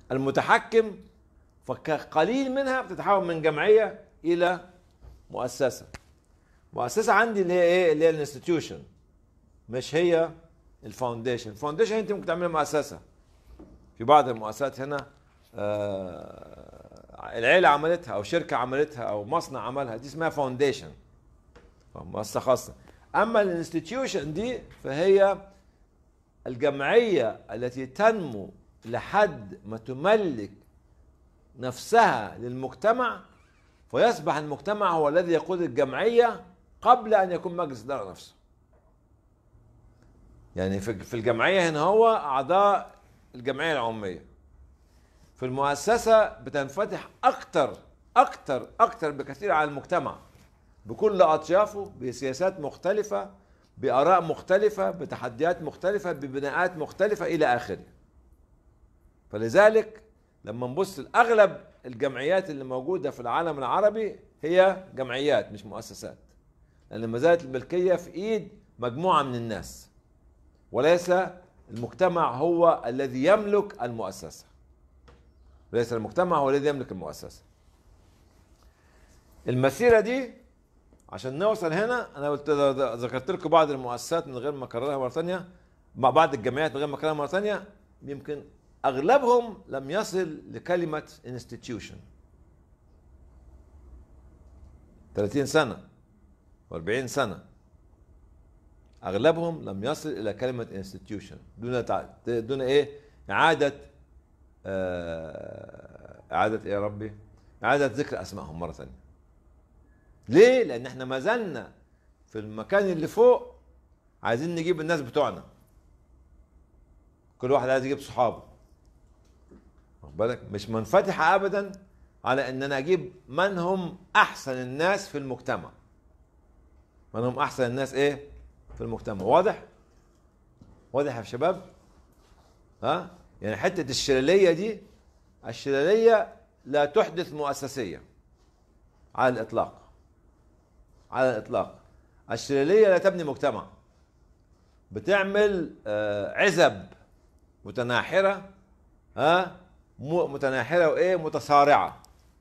المتحكم فقليل منها بتتحول من جمعيه الى مؤسسه مؤسسه عندي اللي هي ايه اللي هي الانستتيوشن مش هي الفاونديشن الفاونديشن انت ممكن تعملها مؤسسه في بعض المؤسسات هنا آه العيله عملتها او شركه عملتها او مصنع عملها دي اسمها فاونديشن مؤسسه خاصه اما الانستتيوشن دي فهي الجمعيه التي تنمو لحد ما تملك نفسها للمجتمع فيصبح المجتمع هو الذي يقود الجمعيه قبل ان يكون مجلس الاداره نفسه يعني في في الجمعيه هنا هو اعضاء الجمعيه العموميه في المؤسسه بتنفتح اكتر اكتر اكتر بكثير على المجتمع بكل اطيافه بسياسات مختلفه باراء مختلفه بتحديات مختلفه ببناءات مختلفه الى اخره فلذلك لما نبص لاغلب الجمعيات اللي موجوده في العالم العربي هي جمعيات مش مؤسسات لان ما زالت الملكيه في ايد مجموعه من الناس وليس المجتمع هو الذي يملك المؤسسه ليس المجتمع هو الذي يملك المؤسسه المسيره دي عشان نوصل هنا انا قلت ذكرت لكم بعض المؤسسات من غير ما اكررها مره ثانيه مع بعض الجمعيات من غير ما اكررها مره ثانيه يمكن اغلبهم لم يصل لكلمه انستتيوشن 30 سنه و40 سنه اغلبهم لم يصل الى كلمه انستتيوشن دون تع... دون ايه اعاده آه... اعاده ايه يا ربي اعاده ذكر اسمائهم مره ثانيه ليه لان احنا ما زلنا في المكان اللي فوق عايزين نجيب الناس بتوعنا كل واحد عايز يجيب صحابه واخد بالك مش منفتحه ابدا على ان انا اجيب من هم احسن الناس في المجتمع من هم احسن الناس ايه في المجتمع واضح واضح يا شباب ها يعني حته الشلاليه دي الشلاليه لا تحدث مؤسسيه على الاطلاق على الاطلاق الشلاليه لا تبني مجتمع بتعمل آه عزب متناحره ها متناحره وايه متصارعه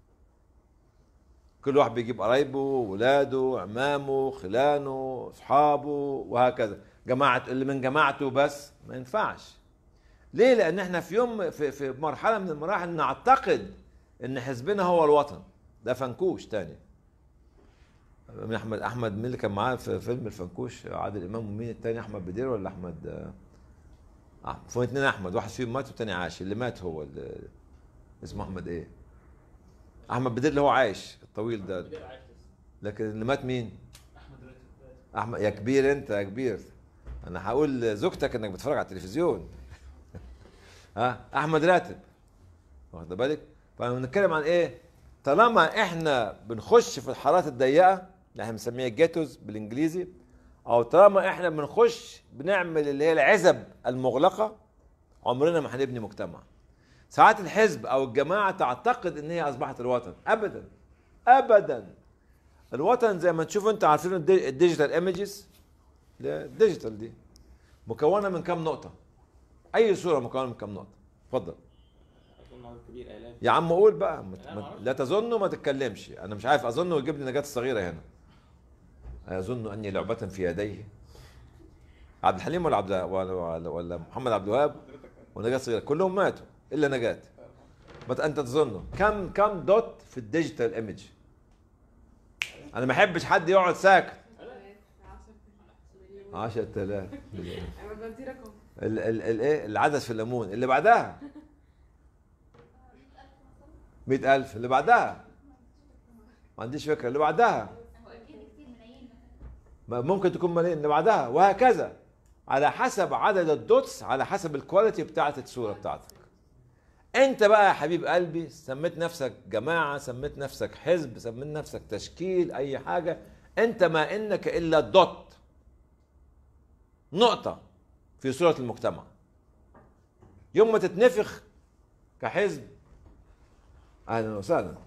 كل واحد بيجيب قرايبه ولاده عمامه خلانه اصحابه وهكذا جماعه اللي من جماعته بس ما ينفعش ليه لان احنا في يوم في, في مرحله من المراحل نعتقد ان حزبنا هو الوطن ده فنكوش تاني من احمد احمد مين اللي كان معاه في فيلم الفنكوش عادل امام ومين التاني احمد بدير ولا احمد اه فهم اتنين احمد واحد فيهم مات والتاني عاش اللي مات هو اللي اسمه احمد ايه احمد بدير اللي هو عايش الطويل ده لكن اللي مات مين احمد يا كبير انت يا كبير انا هقول زوجتك انك بتتفرج على التلفزيون ها احمد راتب واخد بالك فبنتكلم عن ايه طالما احنا بنخش في الحارات الضيقه اللي احنا بنسميها جيتوز بالانجليزي او طالما احنا بنخش بنعمل اللي هي العزب المغلقه عمرنا ما هنبني مجتمع ساعات الحزب او الجماعه تعتقد ان هي اصبحت الوطن ابدا ابدا الوطن زي ما تشوفوا انتوا عارفين الديجيتال ايمجز الديجيتال دي مكونه من كم نقطه اي صوره مكونه من كم نقطه اتفضل يا عم قول بقى مت... مت... لا تظن وما تتكلمش انا مش عارف اظن ويجيب لي نجاة الصغيره هنا اظن اني لعبه في يديه عبد الحليم ولا عبد ولا, ولا, ولا محمد عبد الوهاب ونجاة الصغيره كلهم ماتوا الا نجاة بس انت تظنه كم كم دوت في الديجيتال ايمج انا ما احبش حد يقعد ساكت 10000 ال ال الايه العدد في الليمون اللي بعدها 100000 اللي بعدها ما عنديش فكره اللي بعدها ممكن تكون ملايين اللي بعدها وهكذا على حسب عدد الدوتس على حسب الكواليتي بتاعت الصوره بتاعتك انت بقى يا حبيب قلبي سميت نفسك جماعه سميت نفسك حزب سميت نفسك تشكيل اي حاجه انت ما انك الا دوت نقطه في صوره المجتمع يوم ما تتنفخ كحزب اهلا وسهلا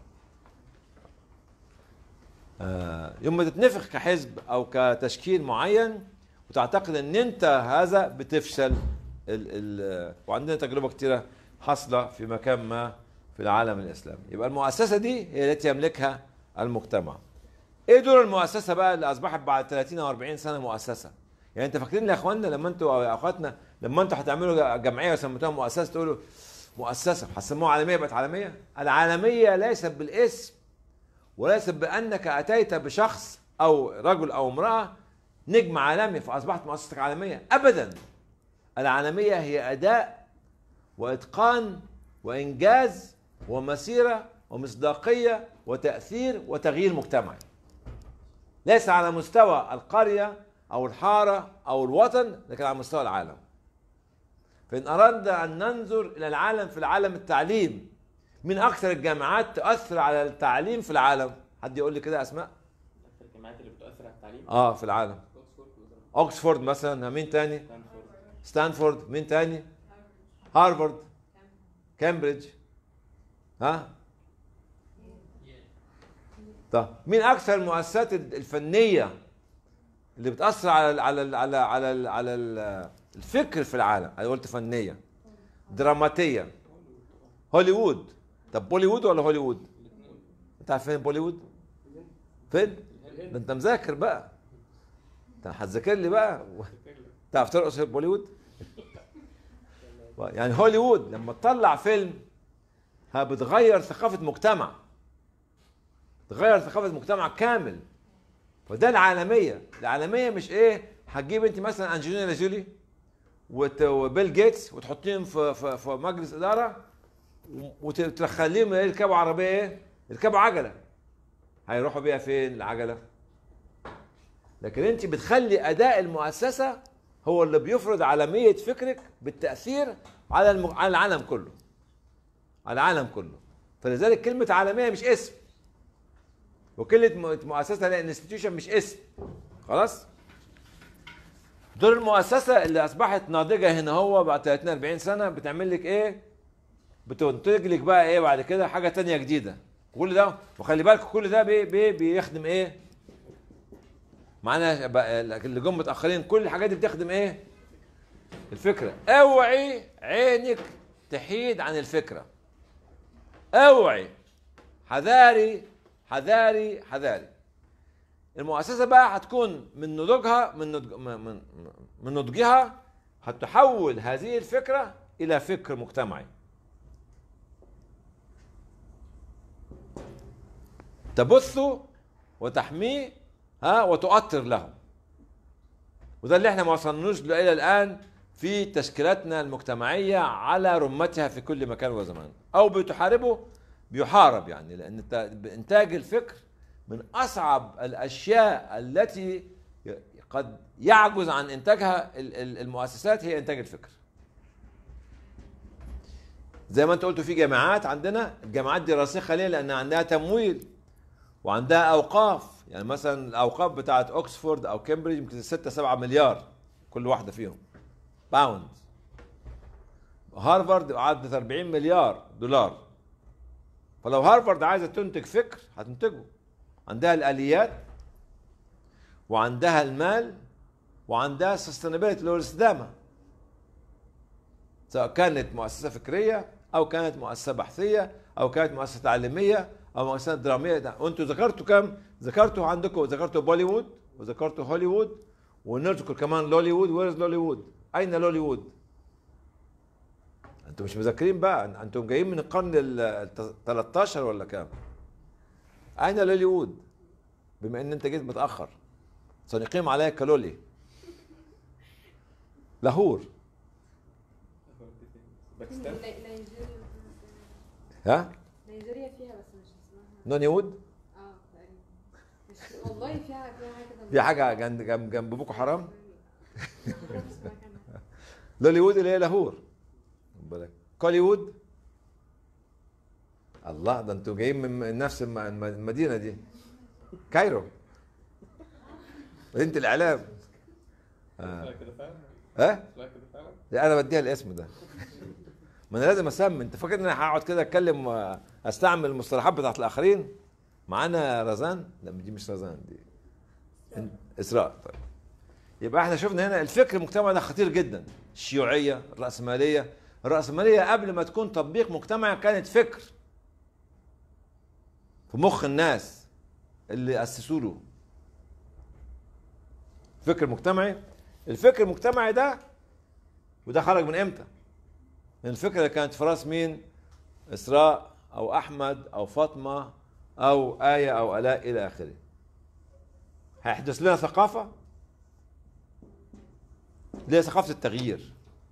آه يوم ما تتنفخ كحزب او كتشكيل معين وتعتقد ان انت هذا بتفشل ال ال وعندنا تجربه كتيره حاصله في مكان ما في العالم الاسلامي يبقى المؤسسه دي هي التي يملكها المجتمع ايه دور المؤسسه بقى اللي اصبحت بعد 30 او 40 سنه مؤسسه يعني انت فاكرين يا اخواننا لما انتوا او يا اخواتنا لما انتوا هتعملوا جمعيه وسميتوها مؤسسه تقولوا مؤسسه هتسموها عالميه بقت عالميه العالميه ليست بالاسم وليست بانك اتيت بشخص او رجل او امراه نجم عالمي فاصبحت مؤسسه عالميه ابدا العالميه هي اداء واتقان وانجاز ومسيره ومصداقيه وتاثير وتغيير مجتمعي ليس على مستوى القريه او الحاره او الوطن لكن على مستوى العالم فان اردنا ان ننظر الى العالم في العالم التعليم من اكثر الجامعات تؤثر على التعليم في العالم حد يقول لي كده اسماء اكثر الجامعات اللي بتاثر على التعليم اه في العالم اوكسفورد وزارة اوكسفورد مثلا مين تاني ستانفورد ستانفورد مين تاني هارفارد كامبريدج ها طب مين اكثر المؤسسات الفنيه اللي بتاثر على ال على ال على ال على ال على ال الفكر في العالم انا قلت فنيه دراماتيه هوليوود طب بوليوود ولا هوليوود انت عارف فين بوليوود فين ده انت مذاكر بقى انت هتذاكر لي بقى تعرف ترقص بوليوود يعني هوليوود لما تطلع فيلم ها بتغير ثقافة مجتمع تغير ثقافة مجتمع كامل وده العالمية العالمية مش ايه هتجيب انت مثلا انجلينا جولي وت- وبيل جيتس وتحطيهم في في, في مجلس اداره وتخليهم يركبوا عربيه ايه؟ يركبوا عجله هيروحوا بيها فين العجله؟ لكن انت بتخلي اداء المؤسسه هو اللي بيفرض عالميه فكرك بالتاثير على الم... على العالم كله على العالم كله فلذلك كلمه عالميه مش اسم وكلمه م- مؤسسه لا انستتيوشن مش اسم خلاص دور المؤسسه اللي اصبحت ناضجه هنا هو بعد 30 40 سنه بتعمل لك ايه بتنتج لك بقى ايه بعد كده حاجه تانية جديده كل ده وخلي بالك كل ده بي بي بيخدم ايه معانا بقى اللي جم متاخرين كل الحاجات دي بتخدم ايه الفكره اوعي عينك تحيد عن الفكره اوعي حذاري حذاري حذاري المؤسسه بقى هتكون من نضوجها من نضج من من- من نضجها هتحول هذه الفكره الى فكر مجتمعي تبثه وتحميه ها وتؤطر له وده اللي احنا ما وصلناش له الى الان في تشكيلاتنا المجتمعيه على رمتها في كل مكان وزمان او بتحاربه بيحارب يعني لان الت- انتاج الفكر من اصعب الاشياء التي ي- قد يعجز عن انتاجها ال- ال- المؤسسات هي انتاج الفكر زي ما انت قلت في جامعات عندنا الجامعات دي راسخه ليه لان عندها تمويل وعندها اوقاف يعني مثلا الاوقاف بتاعت اوكسفورد او كامبريدج يمكن 6 7 مليار كل واحده فيهم باوند هارفارد عدت 40 مليار دولار فلو هارفارد عايزه تنتج فكر هتنتجه عندها الاليات وعندها المال وعندها السستينابيلتي اللي هو الاستدامه سواء كانت مؤسسه فكريه او كانت مؤسسه بحثيه او كانت مؤسسه تعليميه او مؤسسه دراميه ده. وانتوا ذكرتوا كم؟ ذكرتوا عندكم ذكرتوا بوليوود وذكرتوا هوليوود ونذكر كمان لوليوود ويرز لوليوود؟ اين لوليوود؟ انتوا مش مذاكرين بقى انتوا جايين من القرن ال 13 ولا كام؟ اين لوليوود؟ بما ان انت جيت متاخر سنقيم عليك كلولي لاهور باكستان ني- نيجيريا ها؟ نيجيريا فيها بس مش اسمها نوني وود؟ اه تقريبا مش والله فيها فيها حاجه كده في حاجه جنب جنب, جنب بوكو حرام؟ معرفش اسمها كمان. لوليوود اللي هي لاهور خد بالك كوليوود الله ده انتوا جايين من نفس الم- الم- المدينه دي كايرو مدينه الاعلام آه. لا كده فعلا ها لا كده فعلا لا انا بديها الاسم ده ما انا لازم اسمي انت فاكر ان انا هقعد كده اتكلم واستعمل المصطلحات بتاعت الاخرين معانا رزان لا دي مش رزان دي اسراء طيب يبقى احنا شفنا هنا الفكر المجتمعي ده خطير جدا الشيوعيه الراسماليه الرأسمالية قبل ما تكون تطبيق مجتمعي كانت فكر في مخ الناس اللي أسسوا له فكر مجتمعي الفكر المجتمعي ده وده خرج من امتى؟ من الفكرة اللي كانت في راس مين؟ إسراء أو أحمد أو فاطمة أو آية أو آلاء إلى آخره هيحدث لنا ثقافة اللي هي ثقافة التغيير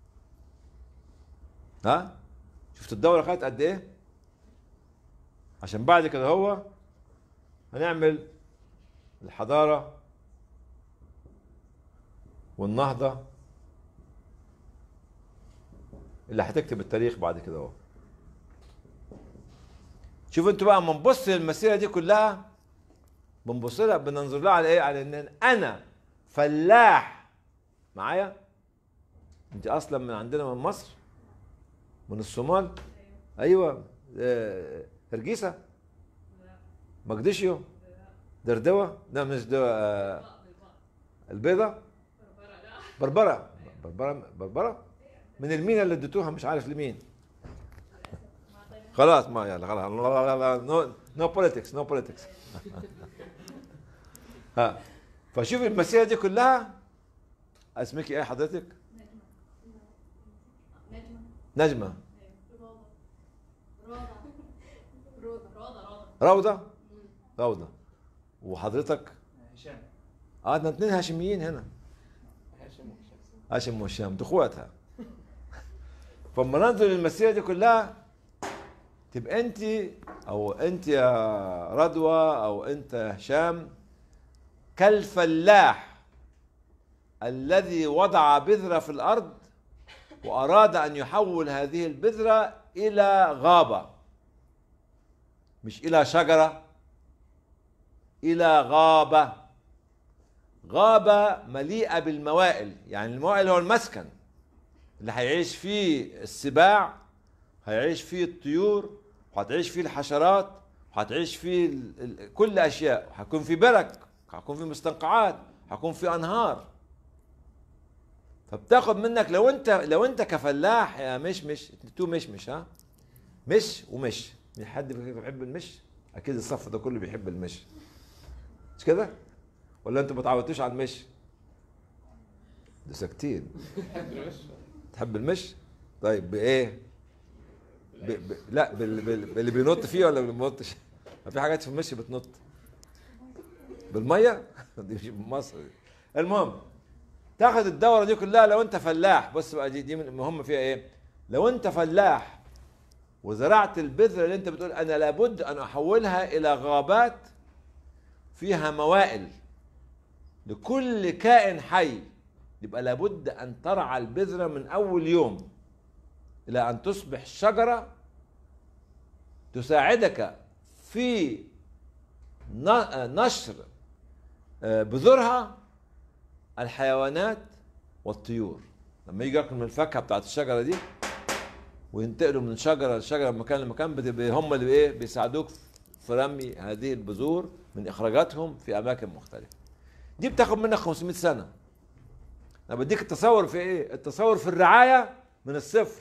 ها شفت الدورة خدت قد ايه عشان بعد كده هو هنعمل الحضارة والنهضة اللي هتكتب التاريخ بعد كده هو شوف انتوا بقى اما نبص للمسيرة دي كلها بنبص لها بننظر لها على ايه على ان انا فلاح معايا انت اصلا من عندنا من مصر من الصومال ايوه آه، هرجيسه مقدشيو دردوه لا مش دو آه، البيضه بربره بربره بربره من المينا اللي اديتوها مش عارف لمين خلاص ما يلا خلاص نو نو بوليتكس نو بوليتكس ها فشوف المسيره دي كلها اسمك ايه حضرتك؟ نجمة نجمه روضة روضة روضة روضه روضه وحضرتك هشام اه احنا اتنين هاشميين هنا هاشم وهشام هاشم وهشام دي اخواتها فلما ننظر للمسيره دي كلها تبقى انت او انت يا رضوى او انت يا هشام كالفلاح الذي وضع بذره في الارض واراد ان يحول هذه البذره الى غابه مش الى شجره الى غابه غابه مليئه بالموائل يعني الموائل هو المسكن اللي هيعيش فيه السباع هيعيش فيه الطيور وهتعيش فيه الحشرات وهتعيش فيه ال- ال- كل اشياء هيكون في برك هيكون في مستنقعات هيكون في انهار فبتاخد منك لو انت لو انت كفلاح يا مش مش تو مش مش ها مش ومش في حد بيحب المش اكيد الصف ده كله بيحب المش مش كده ولا انتوا ما تعودتوش على المش ده ساكتين تحب المش طيب بايه ب... ب... لا بال... بال... باللي بينط فيه ولا اللي ما بينطش ما في حاجات في المشي بتنط بالميه دي مش مصر المهم تاخد الدوره دي كلها لو انت فلاح بص بقى دي دي من المهم فيها ايه لو انت فلاح وزرعت البذره اللي انت بتقول انا لابد ان احولها الى غابات فيها موائل لكل كائن حي يبقى لابد ان ترعى البذره من اول يوم الى ان تصبح شجره تساعدك في ن- نشر آه، بذورها الحيوانات والطيور لما يجي ياكل من الفاكهه بتاعت الشجره دي وينتقلوا من شجره لشجره من مكان لمكان بتبقى هم اللي ايه بيساعدوك في رمي هذه البذور من اخراجاتهم في اماكن مختلفه دي بتاخد منك 500 سنه انا بديك التصور في ايه التصور في الرعايه من الصفر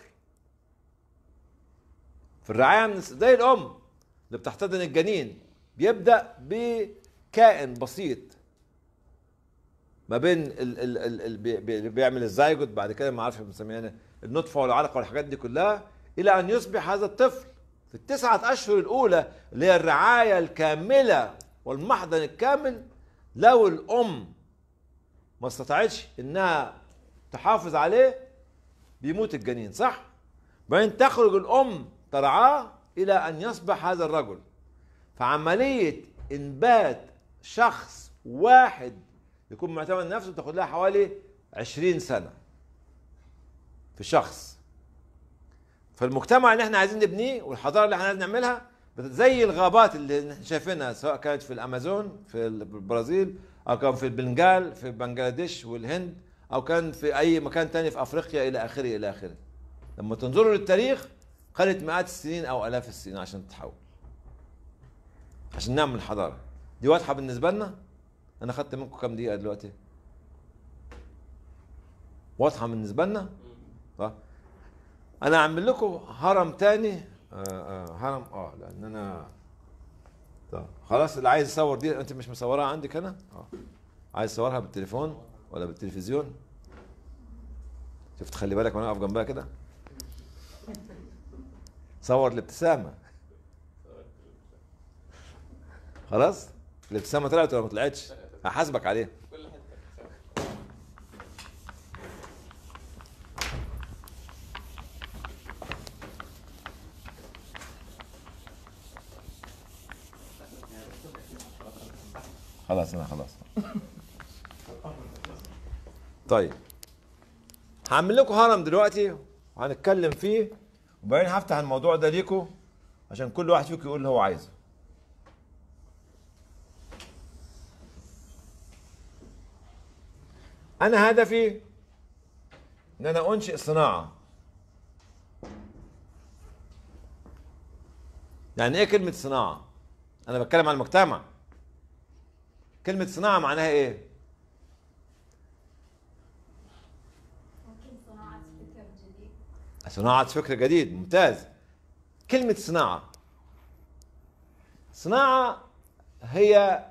في الرعايه من الس- زي الام اللي بتحتضن الجنين بيبدا بكائن بسيط ما بين ال ال ال ال بي- بي- اللي بيعمل الزيجوت بعد كده ما اعرفش بنسميها النطفه والعلقه والحاجات دي كلها الى ان يصبح هذا الطفل في التسعه اشهر الاولى اللي هي الرعايه الكامله والمحضن الكامل لو الام ما استطاعتش انها تحافظ عليه بيموت الجنين صح؟ بعدين تخرج الام ترعاه الى ان يصبح هذا الرجل فعمليه انبات شخص واحد يكون معتمد على نفسه تاخد لها حوالي 20 سنه في شخص فالمجتمع اللي احنا عايزين نبنيه والحضاره اللي احنا عايزين نعملها بت- زي الغابات اللي احنا شايفينها سواء كانت في الامازون في البرازيل او كان في البنغال في بنغلاديش والهند او كان في اي مكان تاني في افريقيا الى اخره الى اخره لما تنظروا للتاريخ خدت مئات السنين او الاف السنين عشان تتحول عشان نعمل حضاره دي واضحه بالنسبه لنا انا خدت منكم كام دقيقه دلوقتي واضحه بالنسبه لنا صح انا اعمل لكم هرم تاني آه آه هرم اه لان انا طب خلاص اللي عايز يصور دي انت مش مصورها عندك هنا اه عايز تصورها بالتليفون ولا بالتلفزيون شفت خلي بالك وانا اقف جنبها كده صور الابتسامه خلاص الابتسامه طلعت ولا ما طلعتش هحاسبك عليها كل حته خلاص انا خلاص طيب هعمل لكم هرم دلوقتي وهنتكلم فيه وبعدين هفتح الموضوع ده ليكم عشان كل واحد فيكم يقول اللي هو عايزه انا هدفي ان انا انشئ صناعه يعني ايه كلمه صناعه انا بتكلم عن المجتمع كلمه صناعه معناها ايه ممكن صناعة فكر جديد صناعة فكر جديد ممتاز كلمة صناعة صناعة هي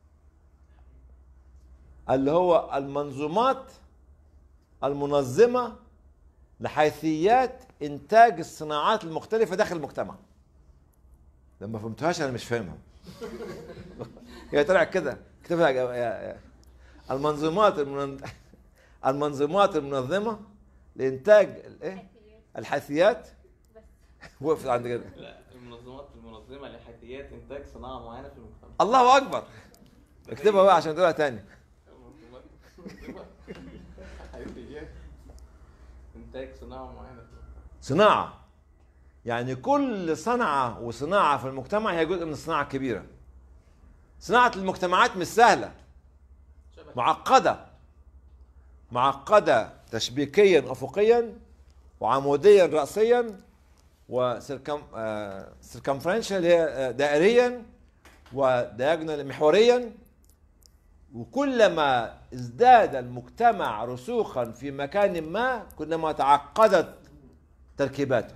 اللي هو المنظومات المنظمة لحيثيات إنتاج الصناعات المختلفة داخل المجتمع لما فهمتهاش أنا مش فاهمها هي طلعت كده اكتبها يا- يا- يا- المنظومات المن... المنظومات المنظمة لإنتاج الإيه؟ الحيثيات وقفت عند كده لا المنظمات المنظمه لحيثيات انتاج صناعه معينه في المجتمع الله اكبر اكتبها بقى عشان تقولها تاني المنظمات المنظمة لحيثيات انتاج صناعه معينه في المجتمع صناعه يعني كل صنعه وصناعه في المجتمع هي جزء من الصناعه الكبيره صناعه المجتمعات مش سهله شبكه معقده معقده تشبيكيا افقيا وعموديا راسيا وسيركم سيركمفرنشال هي آه، دائريا ودياجونال محوريا وكلما ازداد المجتمع رسوخا في مكان ما كلما تعقدت تركيباته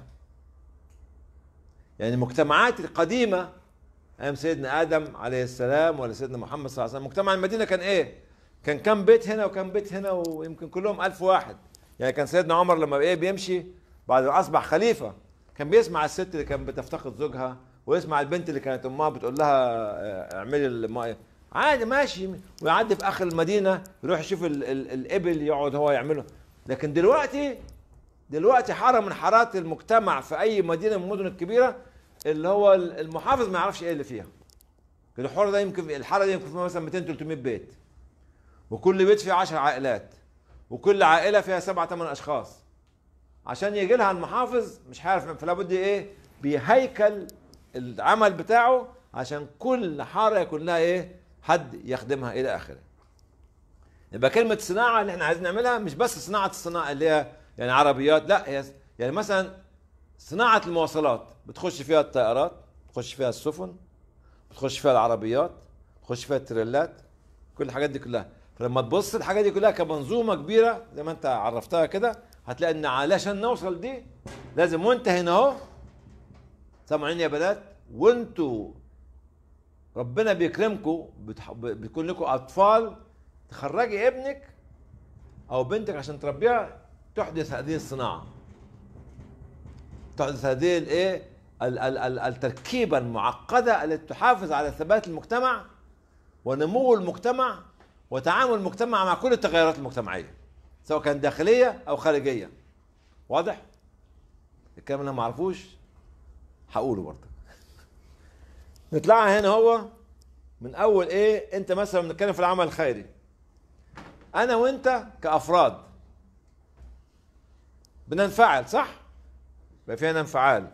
يعني المجتمعات القديمه ايام سيدنا ادم عليه السلام ولا سيدنا محمد صلى الله عليه وسلم مجتمع المدينه كان ايه؟ كان كم بيت هنا وكم بيت هنا ويمكن كلهم ألف واحد يعني كان سيدنا عمر لما ايه بيمشي بعد ما اصبح خليفه كان بيسمع الست اللي كانت بتفتقد زوجها ويسمع البنت اللي كانت امها بتقول لها آه، اعملي الماء عادي ماشي ويعدي في اخر المدينه يروح يشوف ال ال الابل يقعد هو يعمله لكن دلوقتي دلوقتي حاره من حارات المجتمع في اي مدينه من المدن الكبيره اللي هو المحافظ ما يعرفش ايه اللي فيها الحاره ده يمكن الحاره دي يمكن فيها مثلا 200 300 بيت وكل بيت فيه 10 عائلات وكل عائله فيها سبعة ثمان اشخاص عشان يجي لها المحافظ مش عارف فلا بد ايه بيهيكل العمل بتاعه عشان كل حاره يكون لها ايه حد يخدمها الى اخره يبقى كلمه صناعه اللي احنا عايزين نعملها مش بس صناعه الصناعه اللي هي يعني عربيات لا هي يعني مثلا صناعه المواصلات بتخش فيها الطائرات بتخش فيها السفن بتخش فيها العربيات بتخش فيها التريلات كل الحاجات دي كلها فلما تبص الحاجات دي كلها كمنظومه كبيره زي ما انت عرفتها كده هتلاقي ان علشان نوصل دي لازم وانت هنا اهو سامعين يا بنات وانتوا ربنا بيكرمكم بتح... بيكون لكم اطفال تخرجي ابنك او بنتك عشان تربيها تحدث هذه الصناعه تحدث هذه الايه ال- ال- ال- التركيبه المعقده التي تحافظ على ثبات المجتمع ونمو المجتمع وتعامل المجتمع مع كل التغيرات المجتمعيه سواء كان داخليه او خارجيه واضح الكلام اللي أنا ما اعرفوش هقوله برضه نطلعها هنا هو من اول ايه انت مثلا بنتكلم في العمل الخيري انا وانت كافراد بننفعل صح يبقى فينا انفعال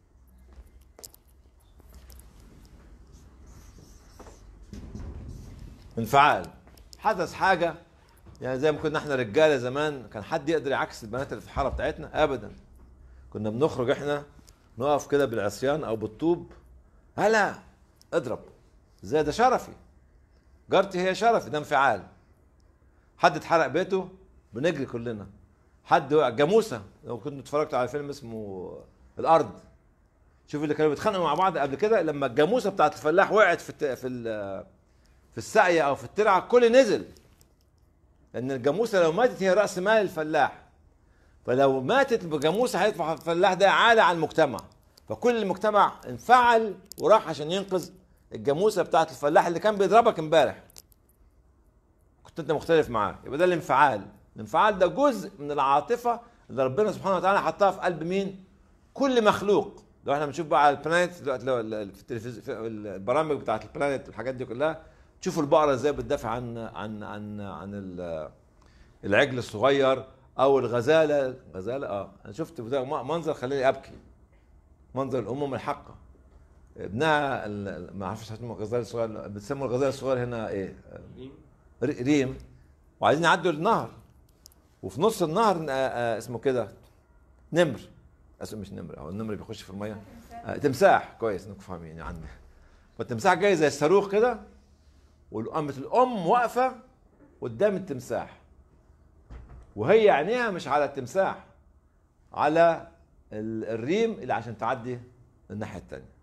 انفعال حدث حاجه يعني زي ما كنا احنا رجاله زمان كان حد يقدر يعكس البنات اللي في الحاره بتاعتنا ابدا كنا بنخرج احنا نقف كده بالعصيان او بالطوب هلا اضرب زي ده شرفي جارتي هي شرفي ده انفعال حد اتحرق بيته بنجري كلنا حد وقع جاموسه لو كنت اتفرجت على فيلم اسمه الارض شوف اللي كانوا بيتخانقوا مع بعض قبل كده لما الجاموسه بتاعت الفلاح وقعت في الت- في ال- في الساقيه او في الترعه الكل نزل لان الجاموسه لو ماتت هي راس مال الفلاح فلو ماتت الجاموسه هيدفع الفلاح ده عالة على المجتمع فكل المجتمع انفعل وراح عشان ينقذ الجاموسه بتاعت الفلاح اللي كان بيضربك امبارح كنت انت مختلف معاه يبقى ده الانفعال الانفعال ده جزء من العاطفه اللي ربنا سبحانه وتعالى حطها في قلب مين كل مخلوق لو احنا بنشوف بقى على البلانيت دلوقتي لو ال- في التلفزيون في البرامج بتاعت البلانيت والحاجات دي كلها تشوفوا البقره ازاي بتدافع عن عن عن عن ال- العجل الصغير او الغزاله غزاله اه انا شفت ده منظر خلاني ابكي منظر الامم الحقه ابنها ال- ال- ما اعرفش اسمه الغزال الصغير بتسموا الغزال الصغير هنا ايه ريم ر- ريم وعايزين يعدوا النهر وفي نص النهر آه، آه، اسمه كده نمر اسمه مش نمر هو النمر بيخش في الميه آه، تمساح كويس انكم فاهمين يعني فالتمساح جاي زي الصاروخ كده وقامت الام واقفه قدام التمساح وهي عينيها مش على التمساح على ال- الريم اللي عشان تعدي الناحيه الثانيه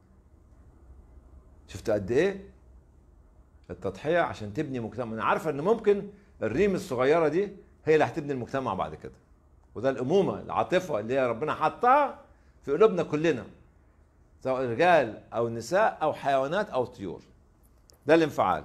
شفت قد ايه التضحيه عشان تبني مجتمع انا عارفه ان ممكن الريم الصغيره دي هي اللي هتبني المجتمع بعد كده وده الامومه العاطفه اللي هي ربنا حطها في قلوبنا كلنا سواء رجال او نساء او حيوانات او طيور ده الانفعال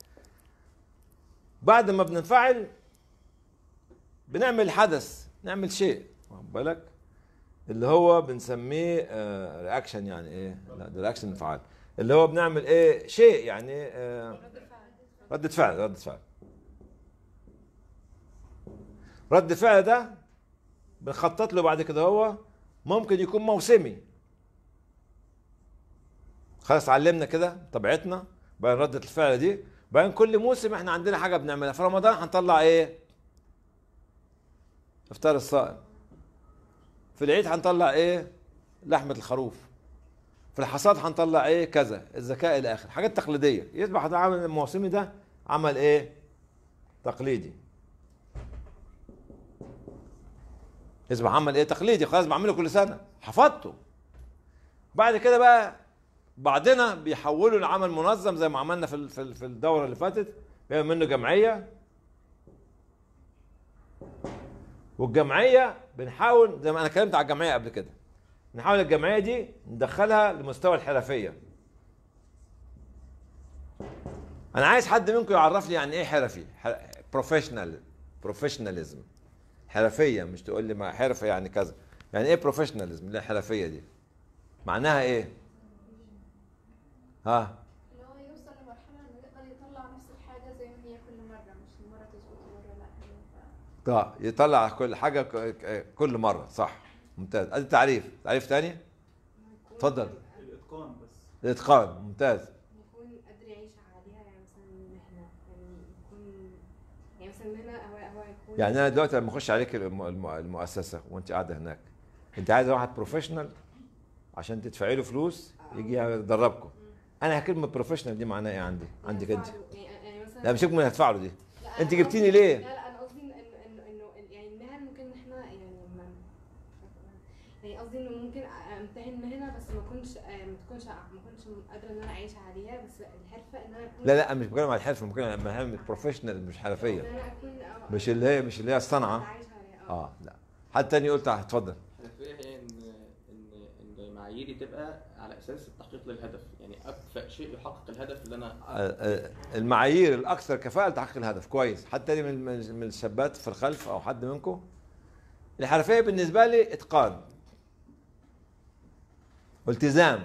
بعد ما بننفعل بنعمل حدث نعمل شيء واخد بالك اللي هو بنسميه رياكشن يعني ايه لا ده رياكشن انفعال اللي هو بنعمل ايه شيء يعني آه، رد فعل ردة فعل ردة فعل رد فعل ده بنخطط له بعد كده هو ممكن يكون موسمي خلاص علمنا كده طبيعتنا بين ردة الفعل دي بين كل موسم احنا عندنا حاجة بنعملها في رمضان هنطلع ايه افطار الصائم في العيد هنطلع ايه لحمة الخروف في الحصاد هنطلع ايه كذا الذكاء الى اخره حاجات تقليديه يصبح ده عمل الموسمي ده عمل ايه تقليدي يصبح عمل ايه تقليدي خلاص بعمله كل سنه حفظته بعد كده بقى بعضنا بيحولوا لعمل منظم زي ما عملنا في ال- في ال- في الدوره اللي فاتت بيعمل منه جمعيه والجمعيه بنحاول زي ما انا اتكلمت على الجمعيه قبل كده نحاول الجمعيه دي ندخلها لمستوى الحرفيه انا عايز حد منكم يعرف لي يعني ايه حرفي بروفيشنال بروفيشناليزم حرفيه مش تقول لي ما حرفه يعني كذا يعني ايه بروفيشناليزم اللي هي الحرفيه دي معناها ايه ها اللي هو يوصل لمرحلة انه يقدر يطلع نفس الحاجة زي ما هي كل مرة مش مرة تظبط ومرة لا ف- طيب يطلع كل حاجه ك- كل مره صح ممتاز ادي تعريف تعريف تاني يكون- اتفضل. الاتقان بس الاتقان ممتاز يكون قادر يعيش عليها يعني مثلا مهنة يعني يكون يعني مثلا مهنة هو هو يكون يعني انا دلوقتي لما اخش عليك الم- الم- المؤسسه وانت قاعده هناك انت عايز واحد بروفيشنال عشان تدفعي له فلوس يجي يدربكم انا كلمه بروفيشنال دي معناها ايه عندي عندك انت يدفع له- يعني يعني مثلا لا مش من هدفع له دي لا، انت أنا جبتيني قصدي- ليه؟ لا لا انا قصدي انه انه انه يعني المهن ممكن ان احنا يعني ما يعني قصدي انه ممكن امتهن مهنه بس ما اكونش ما تكونش ما اكونش قادره ان انا اعيش عليها بس الحرفه ان انا اكون لا لا انا مش بتكلم على الحرفه بتكلم على مهام بروفيشنال مش ان حرفيه انا اكون آه، مش اللي هي مش اللي هي الصنعه عايش عليها اه لا حد تاني قلت اتفضل الحرفية هي ان ان ان معاييري تبقى على اساس التحقيق للهدف يعني اكفأ شيء يحقق الهدف اللي انا آه، آه، المعايير الاكثر كفاءه لتحقيق الهدف كويس حد تاني من من من الشابات في الخلف او حد منكم الحرفيه بالنسبه لي اتقان والتزام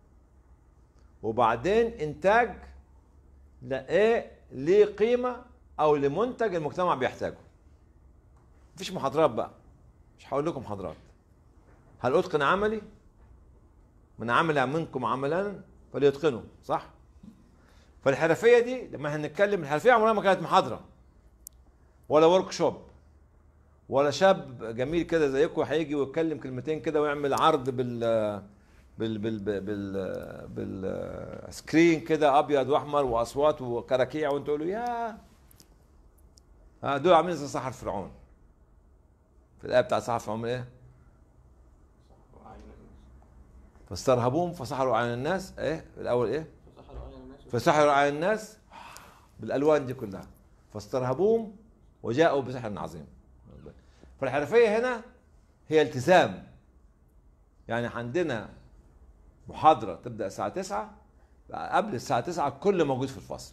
وبعدين انتاج لايه ليه قيمه او لمنتج المجتمع بيحتاجه مفيش محاضرات بقى مش هقول لكم محاضرات هل اتقن عملي من عمل منكم عملا فليتقنه صح فالحرفيه دي لما احنا نتكلم الحرفيه عمرها ما كانت محاضره ولا ورك شوب ولا شاب جميل كده زيكم هيجي ويتكلم كلمتين كده ويعمل عرض بال بال بال بال بال, بال سكرين كده ابيض واحمر واصوات وكراكيع وانتوا تقولوا يا آه، دول عاملين زي سحر فرعون في الايه بتاعت صحف عمر ايه وأعين الناس. فاسترهبوهم فسحروا عن الناس ايه الاول ايه فسحروا أعين الناس فسحروا على الناس بالالوان دي كلها فاسترهبوهم وجاءوا بسحر عظيم فالحرفيه هنا هي التزام يعني عندنا محاضره تبدا الساعه 9 قبل الساعه 9 الكل موجود في الفصل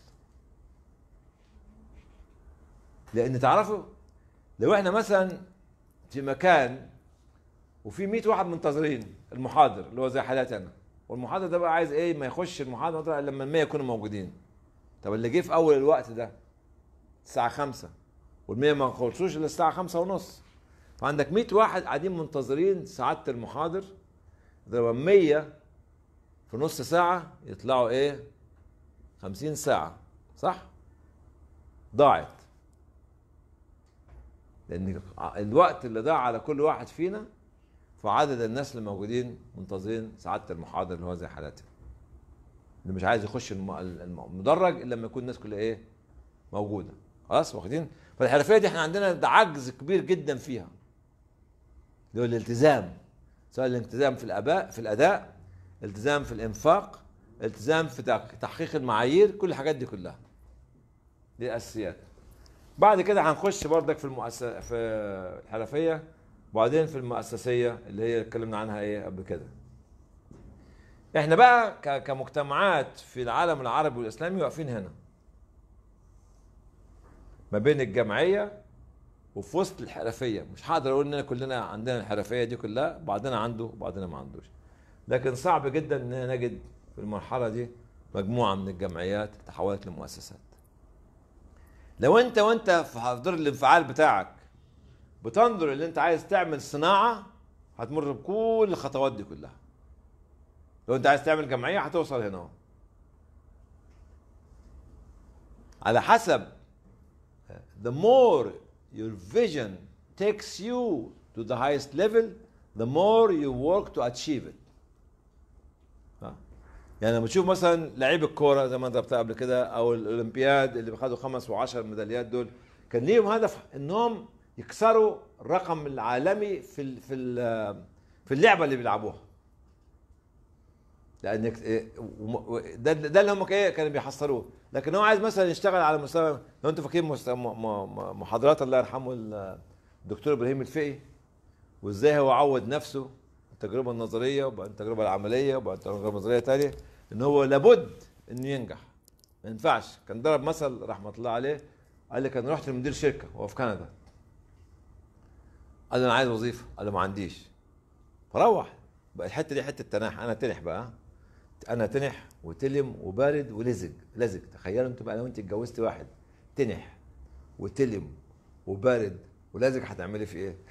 لان تعرفوا لو احنا مثلا في مكان وفي 100 واحد منتظرين المحاضر اللي هو زي حالاتي انا والمحاضر ده بقى عايز ايه ما يخش المحاضره الا لما ال 100 يكونوا موجودين طب اللي جه في اول الوقت ده الساعه 5 وال 100 ما خلصوش الا الساعه 5 ونص فعندك 100 واحد قاعدين منتظرين سعاده المحاضر اضرب 100 في نص ساعه يطلعوا ايه 50 ساعه صح ضاعت لان الوقت اللي ضاع على كل واحد فينا فعدد الناس اللي موجودين منتظرين سعاده المحاضر اللي هو زي حالاتي اللي مش عايز يخش الم- الم- المدرج الا لما يكون الناس كلها ايه موجوده خلاص واخدين فالحرفيه دي احنا عندنا ده عجز كبير جدا فيها اللي هو الالتزام سواء الالتزام في الاباء في الاداء التزام في الانفاق التزام في تح- تحقيق المعايير كل الحاجات دي كلها دي الاساسيات بعد كده هنخش بردك في المؤسس في الحرفيه وبعدين في المؤسسيه اللي هي اتكلمنا عنها ايه قبل كده احنا بقى ك- كمجتمعات في العالم العربي والاسلامي واقفين هنا ما بين الجمعيه وفي وسط الحرفيه مش هقدر اقول اننا كلنا عندنا الحرفيه دي كلها بعضنا عنده وبعضنا ما عندوش لكن صعب جدا ان نجد في المرحله دي مجموعه من الجمعيات تحولت لمؤسسات لو انت وانت في دور الانفعال بتاعك بتنظر اللي انت عايز تعمل صناعه هتمر بكل الخطوات دي كلها لو انت عايز تعمل جمعيه هتوصل هنا اهو. على حسب the more your vision takes you to the highest level the more you work to achieve it ها؟ يعني لما تشوف مثلا لعيب الكوره زي ما انت ضربتها قبل كده او الاولمبياد اللي بياخدوا خمس وعشر ميداليات دول كان ليهم هدف انهم يكسروا الرقم العالمي في ال- في ال- في اللعبه اللي بيلعبوها لان إيه، وم- و- ده ده اللي هم ايه كانوا بيحصلوه لكن هو عايز مثلا يشتغل على مستوى لو انتوا فاكرين مست- م- م- م- محاضرات الله يرحمه ال- الدكتور ابراهيم الفقي وازاي هو عود نفسه التجربه النظريه وبعدين التجربه العمليه وبعدين التجربه النظريه تانية ان هو لابد انه ينجح ما ينفعش كان ضرب مثل رحمه الله عليه قال لي كان رحت لمدير شركه وهو في كندا قال له انا عايز وظيفه قال له ما عنديش فروح بقى الحته دي حته تناح انا تنح بقى انا تنح وتلم وبارد ولزج لزج تخيلوا انتوا بقى لو انت اتجوزت واحد تنح وتلم وبارد ولزج هتعملي في ايه؟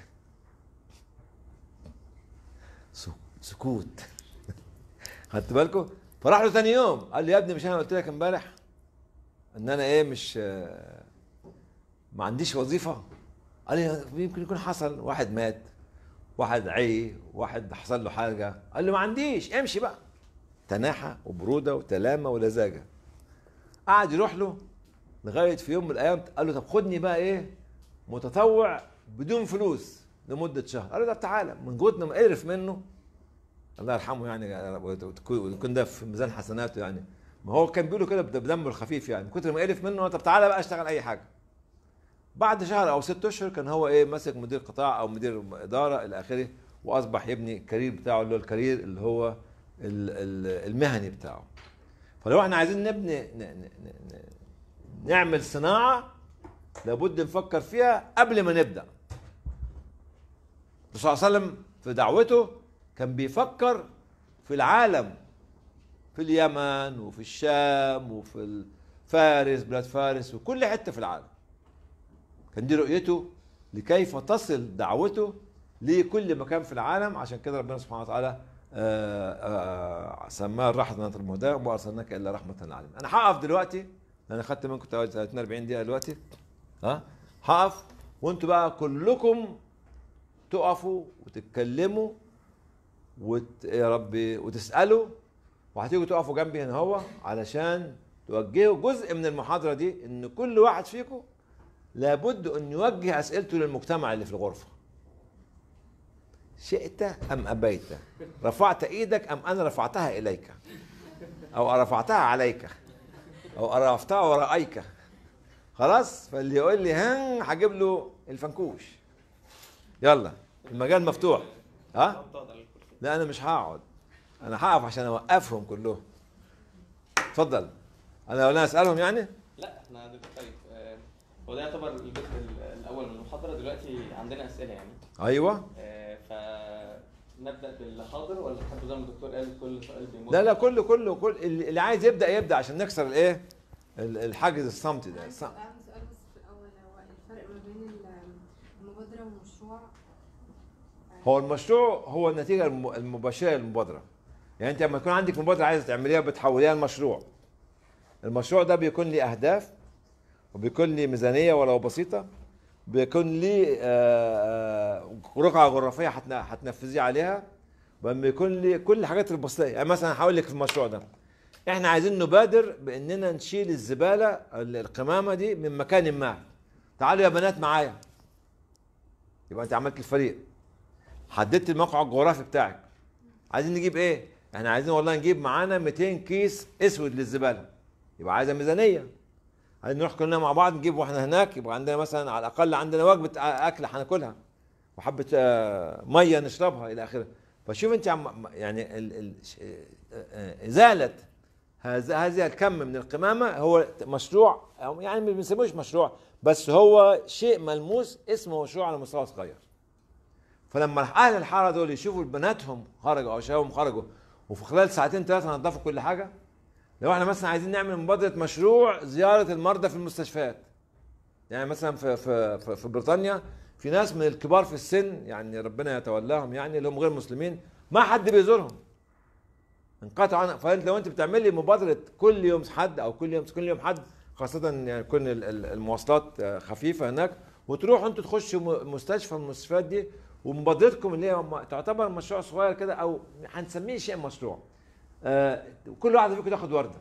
سك- سكوت خدت بالكم؟ فراح له ثاني يوم قال لي يا ابني مش انا قلت لك امبارح ان انا ايه مش آه، ما عنديش وظيفه قال لي يمكن يكون حصل واحد مات واحد عي واحد حصل له حاجه قال له ما عنديش امشي بقى تناحة وبرودة وتلامة ولزاجة قعد يروح له لغاية في يوم من الأيام قال له طب خدني بقى إيه متطوع بدون فلوس لمدة شهر قال له طب تعالى من جوتنا ما قرف منه الله يرحمه يعني ويكون ده في ميزان حسناته يعني ما هو كان بيقولوا كده بدمه الخفيف يعني من كتر ما قرف منه طب تعالى بقى اشتغل أي حاي بعد شهر أو ست أشهر كان هو إيه ماسك مدير قطاع أو مدير إدارة إلى آخره وأصبح يبني الكارير بتاعه اللي هو الكارير اللي هو ال- ال- المهني بتاعه فلو احنا عايزين نبني ن- ن- ن- ن- نعمل صناعة لابد نفكر فيها قبل ما نبدأ الرسول صلى الله عليه وسلم في دعوته كان بيفكر في العالم في اليمن وفي الشام وفي فارس بلاد فارس وكل حتة في العالم كان دي رؤيته لكيف تصل دعوته لكل مكان في العالم عشان كده ربنا سبحانه وتعالى آه، آه، سماه الرحمة المهداة وما أرسلناك إلا رحمة للعالمين أنا هقف دلوقتي أنا خدت منكم 30 40 دقيقة دلوقتي ها هقف وأنتوا بقى كلكم تقفوا وتتكلموا وت... يا ربي وتسألوا وهتيجوا تقفوا جنبي هنا هو علشان توجهوا جزء من المحاضرة دي إن كل واحد فيكم لابد أن يوجه أسئلته للمجتمع اللي في الغرفة شئت ام ابيت رفعت ايدك ام انا رفعتها اليك او رفعتها عليك او رفعتها ورائك خلاص فاللي يقول لي ها هجيب له الفنكوش يلا المجال مفتوح ها لا انا مش هقعد انا هقف عشان اوقفهم كلهم اتفضل انا ولا اسالهم يعني لا احنا دلوقتي طيب آه، هو ده يعتبر الجزء ال- الاول من المحاضره دلوقتي عندنا اسئله يعني ايوه آه، فنبدا بالحاضر ولا تحب زي ما الدكتور قال كل سؤال بيمر لا لا كله كله كل اللي اللي عايز يبدا يبدا عشان نكسر الايه ال- الحاجز الصمتي ده عندي الص- سؤال عندي سؤال بس في الاول هو الفرق ما بين ال- المبادره والمشروع هو المشروع هو النتيجه الم- المباشره للمبادره يعني انت لما يكون عندك مبادره عايزه تعمليها بتحوليها لمشروع المشروع ده بيكون ليه اهداف وبيكون ليه ميزانيه ولو بسيطه بيكون ليه آه، آه، رقعه جغرافيه هتن- هتنفذيه عليها بيكون ليه كل الحاجات البسيطه يعني مثلا هقول لك في المشروع ده احنا عايزين نبادر باننا نشيل الزباله ال- القمامه دي من مكان ما تعالوا يا بنات معايا يبقى انت عملت الفريق حددت الموقع الجغرافي بتاعك عايزين نجيب ايه احنا عايزين والله نجيب معانا 200 كيس اسود للزباله يبقى عايزه ميزانيه عايزين نروح كلنا مع بعض نجيب واحنا هناك يبقى عندنا مثلا على الاقل عندنا وجبه اكل هناكلها وحبه آه، ميه نشربها الى اخره فشوف انت عم يعني ال ال آه، آه، ازاله هذا هذا الكم من القمامه هو مشروع أو يعني ما بنسموش مشروع بس هو شيء ملموس اسمه مشروع على مستوى صغير فلما اهل الحاره دول يشوفوا بناتهم خرجوا او شبابهم خرجوا وفي خلال ساعتين ثلاثه نظفوا كل حاجه لو احنا مثلا عايزين نعمل مبادره مشروع زياره المرضى في المستشفيات يعني مثلا في في في, في بريطانيا في ناس من الكبار في السن يعني ربنا يتولاهم يعني اللي هم غير مسلمين ما حد بيزورهم انقطعوا عنها فانت لو انت بتعملي مبادره كل يوم حد او كل يوم كل يوم حد خاصه يعني يكون ال- ال- المواصلات آه، خفيفه هناك وتروحوا انتوا تخشوا م- مستشفى من المستشفيات دي ومبادرتكم اللي هي م- تعتبر مشروع صغير كده او هنسميه شيء مشروع آه، كل واحد فيكم تاخد ورده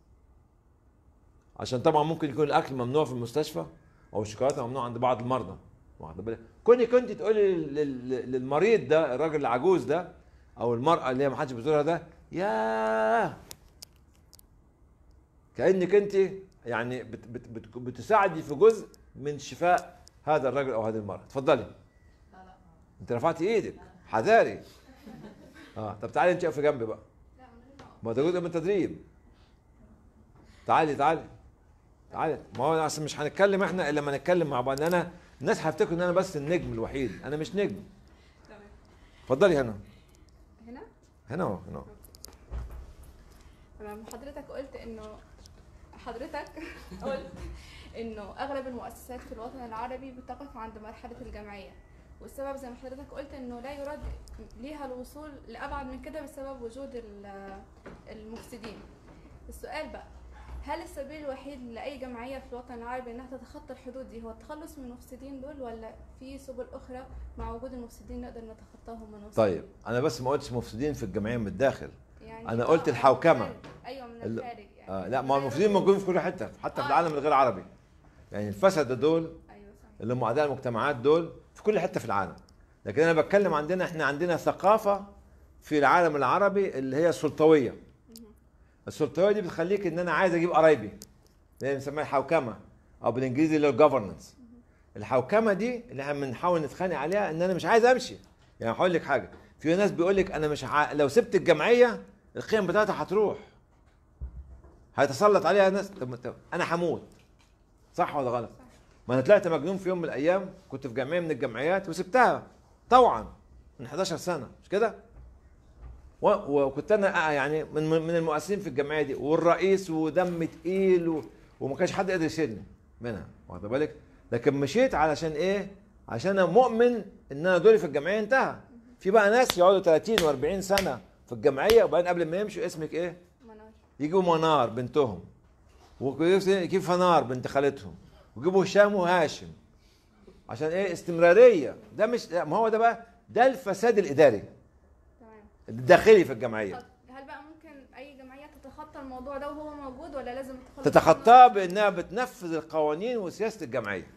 عشان طبعا ممكن يكون الاكل ممنوع في المستشفى او الشوكولاته ممنوع عند بعض المرضى واخد بالك كوني كنت تقولي لل- لل- للمريض ده الراجل العجوز ده او المراه اللي هي ما حدش بيزورها ده ياه كانك انت يعني بت بت بت بتساعدي في جزء من شفاء هذا الرجل او هذه المراه اتفضلي انت رفعتي ايدك حذاري اه طب تعالي انت في جنبي بقى ما ده جزء من التدريب تعالي تعالي تعالي ما هو اصل مش هنتكلم احنا الا لما نتكلم مع بعض انا الناس هيفتكروا ان انا بس النجم الوحيد انا مش نجم تمام اتفضلي هنا هنا هنا اهو هنا اهو. تمام حضرتك قلت انه حضرتك قلت انه اغلب المؤسسات في الوطن العربي بتقف عند مرحله الجمعيه والسبب زي ما حضرتك قلت انه لا يراد ليها الوصول لابعد من كده بسبب وجود ال- المفسدين السؤال بقى هل السبيل الوحيد لاي جمعيه في الوطن العربي انها تتخطى الحدود دي هو التخلص من المفسدين دول ولا في سبل اخرى مع وجود المفسدين نقدر نتخطاهم ونوصل طيب انا بس ما قلتش مفسدين في الجمعيه من الداخل يعني أنا آه، قلت آه، الحوكمة. من الخارج. ايوه من ال- الخارج يعني آه لا ما هو المفسدين موجودين في كل حته حتى في العالم الغير عربي يعني الفسد دول ايوه صح اللي هم اعداء المجتمعات دول في كل حته في العالم لكن انا بتكلم عندنا احنا عندنا ثقافه في العالم العربي اللي هي السلطويه السلطويه دي بتخليك ان انا عايز اجيب قرايبي اللي هي بنسميها الحوكمه او بالانجليزي اللي هو الجفرنس الحوكمه دي اللي احنا بنحاول نتخانق عليها ان انا مش عايز امشي يعني هقول لك حاجه في ناس بيقول لك انا مش ع... لو سبت الجمعيه القيم بتاعتها هتروح هيتسلط عليها ناس طب طب انا هموت صح ولا غلط؟ ما انا طلعت مجنون في يوم من الايام كنت في جمعيه من الجمعيات وسبتها طوعا من 11 سنه مش كده؟ و- وكنت انا آه يعني من من المؤسسين في الجمعيه دي والرئيس ودم تقيل و... وما كانش حد قادر يشيلني منها واخد بالك؟ لكن مشيت علشان ايه؟ عشان انا مؤمن ان انا دوري في الجمعيه انتهى. في بقى ناس يقعدوا 30 و40 سنه في الجمعيه وبعدين قبل ما يمشوا اسمك ايه؟ منار يجيبوا منار بنتهم ويجيب فنار بنت خالتهم ويجيبوا هشام وهاشم عشان ايه استمراريه ده مش لا، ما هو ده بقى ده الفساد الاداري تمام الداخلي في الجمعيه طب هل بقى ممكن اي جمعيه تتخطى الموضوع ده وهو موجود ولا لازم التخلص تتخطاه بانها بتنفذ القوانين وسياسه الجمعيه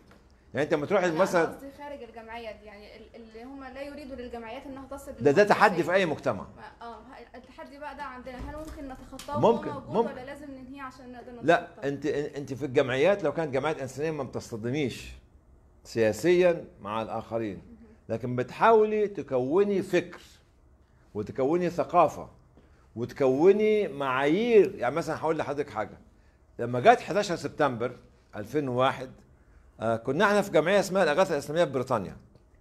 يعني انت لما تروح لا، أنا مثلا قصدي خارج الجمعيات يعني ال- اللي هم لا يريدوا للجمعيات انها تصل ده ده تحدي في للمؤسسات. اي مجتمع ما- اه ه- التحدي بقى ده عندنا هل ممكن نتخطاه ممكن، وهو موجود ممكن. ولا لازم ننهيه عشان نقدر نتخطاه لا انت انت في الجمعيات لو كانت جمعيات انسانيه ما بتصطدميش سياسيا مع الاخرين لكن بتحاولي تكوني فكر وتكوني ثقافه وتكوني معايير يعني مثلا هقول لحضرتك حاجه لما جت 11 سبتمبر 2001 آه كنا احنا في جمعيه اسمها الاغاثه الاسلاميه في بريطانيا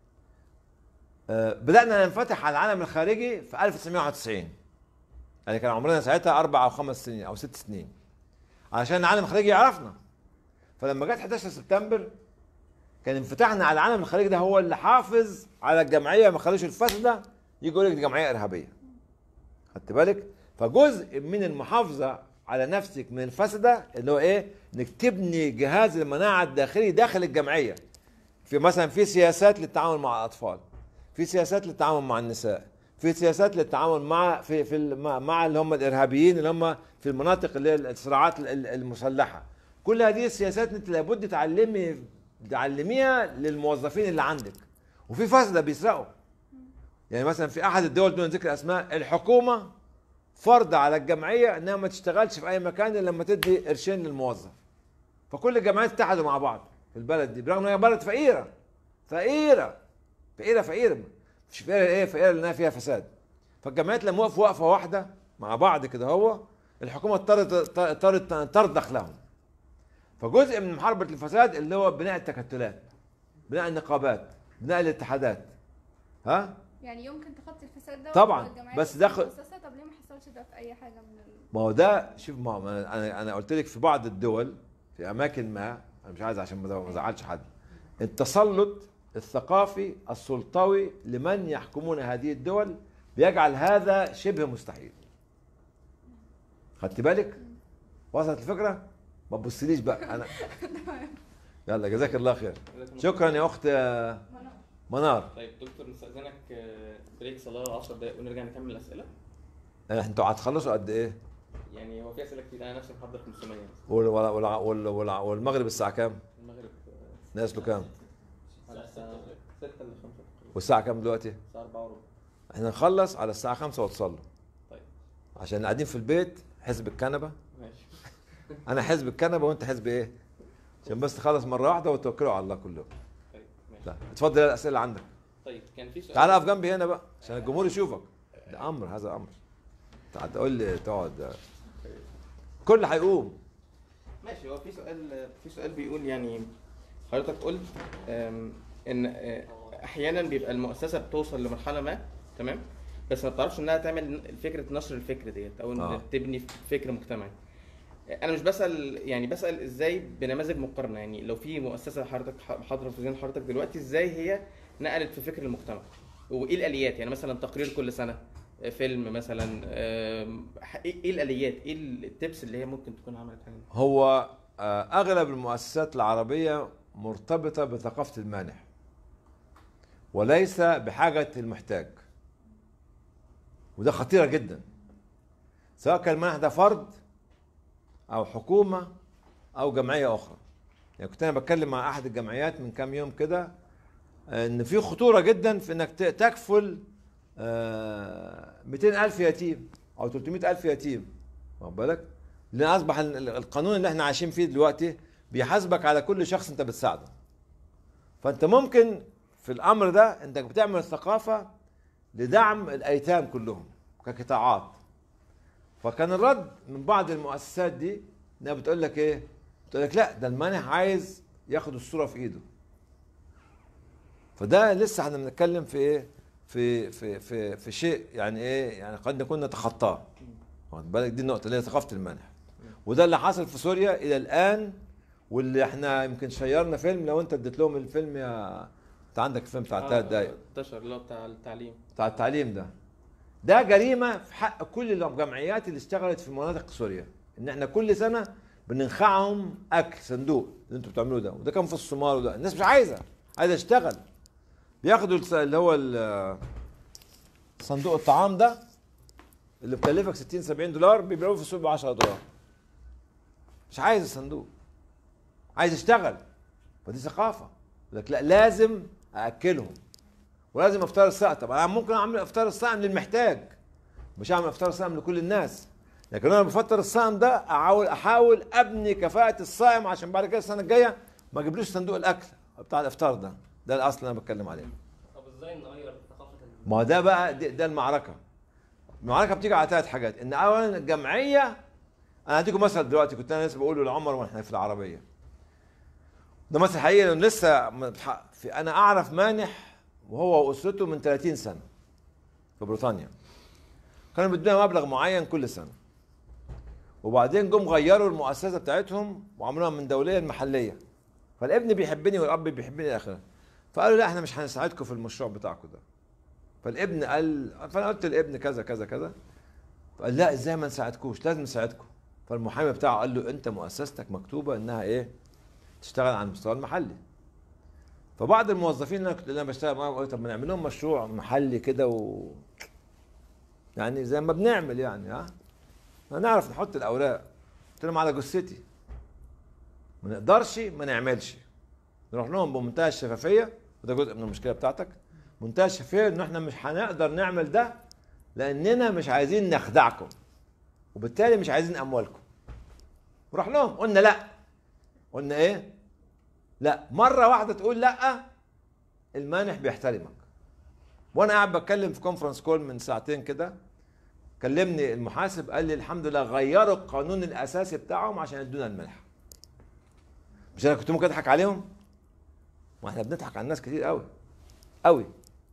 آه بدانا ننفتح على العالم الخارجي في 1991 يعني كان عمرنا ساعتها اربع او خمس سنين او ست سنين علشان العالم الخارجي يعرفنا فلما جت 11 سبتمبر كان انفتاحنا على العالم الخارجي ده هو اللي حافظ على الجمعيه ما خلوش الفاسده يجي يقول لك دي جمعيه ارهابيه خدت بالك فجزء من المحافظه على نفسك من الفسده اللي هو ايه انك تبني جهاز المناعه الداخلي داخل الجمعيه في مثلا في سياسات للتعامل مع الاطفال في سياسات للتعامل مع النساء في سياسات للتعامل مع في في ال- مع- مع اللي هم الارهابيين اللي هم في المناطق اللي هي الصراعات ال- ال- المسلحه كل هذه السياسات انت لابد تعلمي تعلميها للموظفين اللي عندك وفي فسده بيسرقوا يعني مثلا في احد الدول دون ذكر اسماء الحكومه فرض على الجمعيه انها ما تشتغلش في اي مكان الا لما تدي قرشين للموظف فكل الجمعيات اتحدوا مع بعض في البلد دي برغم انها بلد فقيره فقيره فقيره فقيره مش فقيره ايه فقيره لانها فيها فساد فالجمعيات لما وقفوا وقفه واحده مع بعض كده هو الحكومه اضطرت اضطرت ترضخ لهم فجزء من محاربه الفساد اللي هو بناء التكتلات بناء النقابات بناء الاتحادات ها يعني يمكن تخطي الفساد ده طبعاً، والجمعيات بس في داخل- المؤسسة طب ليه ما حصلش ده في اي حاجه من ال... ما هو ده شوف ما هو انا انا أنا قلت لك في بعض الدول في اماكن ما انا مش عايز عشان ما ما ازعلش حد التسلط الثقافي السلطوي لمن يحكمون هذه الدول بيجعل هذا شبه مستحيل خدت بالك وصلت الفكره ما تبصليش بقى انا يلا جزاك الله خير شكرا يا اخت آه، منار طيب دكتور نستأذنك آه، بريك صلاة 10 دقايق ونرجع نكمل الأسئلة انتوا هتخلصوا قد ايه يعني هو في أسئلة كتير أنا نفسي محضر 500 وال- وال- وال- وال- وال- والمغرب الساعه كام المغرب آه، ناس له كام على الساعة 6 ل 5 تقريبا والساعه كام دلوقتي الساعة 4 وربع احنا نخلص على الساعة خمسة وتصلوا طيب عشان اللي قاعدين في البيت حزب الكنبة ماشي أنا حزب الكنبة وأنت حزب إيه؟ عشان بس تخلص مرة واحدة وتوكلوا على الله كلهم طيب ماشي لا اتفضل الأسئلة اللي عندك طيب كان في سؤال تعال اقف جنبي هنا بقى عشان الجمهور يشوفك ده أمر هذا أمر تعال تقول لي تقعد كل هيقوم ماشي هو في سؤال في سؤال بيقول يعني حضرتك قلت آم، ان آه، احيانا بيبقى المؤسسه بتوصل لمرحله ما تمام بس ما بتعرفش انها تعمل فكره نشر الفكر ديت او ان آه. تبني فكر مجتمعي انا مش بسال يعني بسال ازاي بنماذج مقارنه يعني لو في مؤسسه حضرتك حاضره في ذهن حضرتك دلوقتي ازاي هي نقلت في فكر المجتمع وايه الاليات يعني مثلا تقرير كل سنه فيلم مثلا آم، ايه إيه الاليات ايه التبس اللي هي ممكن تكون عملت حاجه هو آه، أغلب المؤسسات العربية مرتبطة بثقافة المانح وليس بحاجة المحتاج وده خطيرة جدا سواء كان المانح ده فرد أو حكومة أو جمعية أخرى يعني كنت أنا بتكلم مع أحد الجمعيات من كام يوم كده آه، إن في خطورة جدا في إنك ت- تكفل آه، 200 ألف يتيم أو 300 ألف يتيم واخد بالك؟ لان اصبح ال- ال- القانون اللي احنا عايشين فيه دلوقتي بيحاسبك على كل شخص انت بتساعده فانت ممكن في الامر ده انك بتعمل ثقافه لدعم الايتام كلهم كقطاعات فكان الرد من بعض المؤسسات دي انها بتقول لك ايه بتقول لك لا ده المانح عايز ياخد الصوره في ايده فده لسه احنا بنتكلم في ايه في في في في شيء يعني ايه يعني قد نكون نتخطاه واخد بالك دي النقطه اللي هي ثقافه المنح وده اللي حصل في سوريا الى الان واللي احنا يمكن شيرنا فيلم لو انت اديت لهم الفيلم يا انت عندك الفيلم بتاع ثلاث دقايق انتشر اللي هو بتاع التعليم بتاع التعليم ده ده جريمه في حق كل الجمعيات اللي اشتغلت في مناطق سوريا ان احنا كل سنه بننخعهم اكل صندوق اللي انتوا بتعملوه ده وده كان في الصومال وده الناس مش عايزه عايزه تشتغل بياخدوا الس- اللي هو ال- صندوق الطعام ده اللي بكلفك 60 70 دولار بيبيعوه في السوق ب 10 دولار مش عايز الصندوق عايز يشتغل فدي ثقافه يقول لك لا لازم اكلهم ولازم افطار الصائم طب انا ممكن اعمل افطار الصائم للمحتاج مش هعمل افطار الصائم لكل الناس لكن انا بفطر الصائم ده احاول احاول ابني كفاءه الصائم عشان بعد كده السنه الجايه ما اجيبلوش صندوق الاكل بتاع الافطار ده ده الاصل اللي انا بتكلم عليه طب ازاي نغير ثقافه ال- ما هو ده بقى ده, ده المعركه المعركه بتيجي على ثلاث حاجات ان اولا الجمعيه انا هديكم مثل دلوقتي كنت انا لسه بقوله لعمر واحنا في العربيه ده مثل حقيقي لانه لسه متحقق. في انا اعرف مانح وهو واسرته من 30 سنه في بريطانيا كانوا بيدونا مبلغ معين كل سنه وبعدين جم غيروا المؤسسه بتاعتهم وعملوها من دوليه لمحليه فالابن بيحبني والاب بيحبني الى اخره فقالوا لا احنا مش هنساعدكم في المشروع بتاعكم ده فالابن قال فانا قلت للابن كذا كذا كذا فقال لا ازاي ما نساعدكوش لازم نساعدكم فالمحامي بتاعه قال له انت مؤسستك مكتوبه انها ايه تشتغل على المستوى المحلي فبعض الموظفين اللي انا كنت اللي انا بشتغل معاهم قالوا طب ما نعمل لهم مشروع محلي كده و يعني زي ما بنعمل يعني ها هنعرف نحط الاوراق قلت لهم على جثتي ما نقدرش ما نعملش نروح لهم بمنتهى الشفافيه وده جزء من المشكله بتاعتك منتهى الشفافيه ان احنا مش هنقدر نعمل ده لاننا مش عايزين نخدعكم وبالتالي مش عايزين اموالكم نروح لهم قلنا لا قلنا ايه لا مره واحده تقول لا المانح بيحترمك وانا قاعد بتكلم في كونفرنس كول من ساعتين كده كلمني المحاسب قال لي الحمد لله غيروا القانون الاساسي بتاعهم عشان يدونا المنحه مش انا كنت ممكن اضحك عليهم ما احنا بنضحك على الناس كتير قوي قوي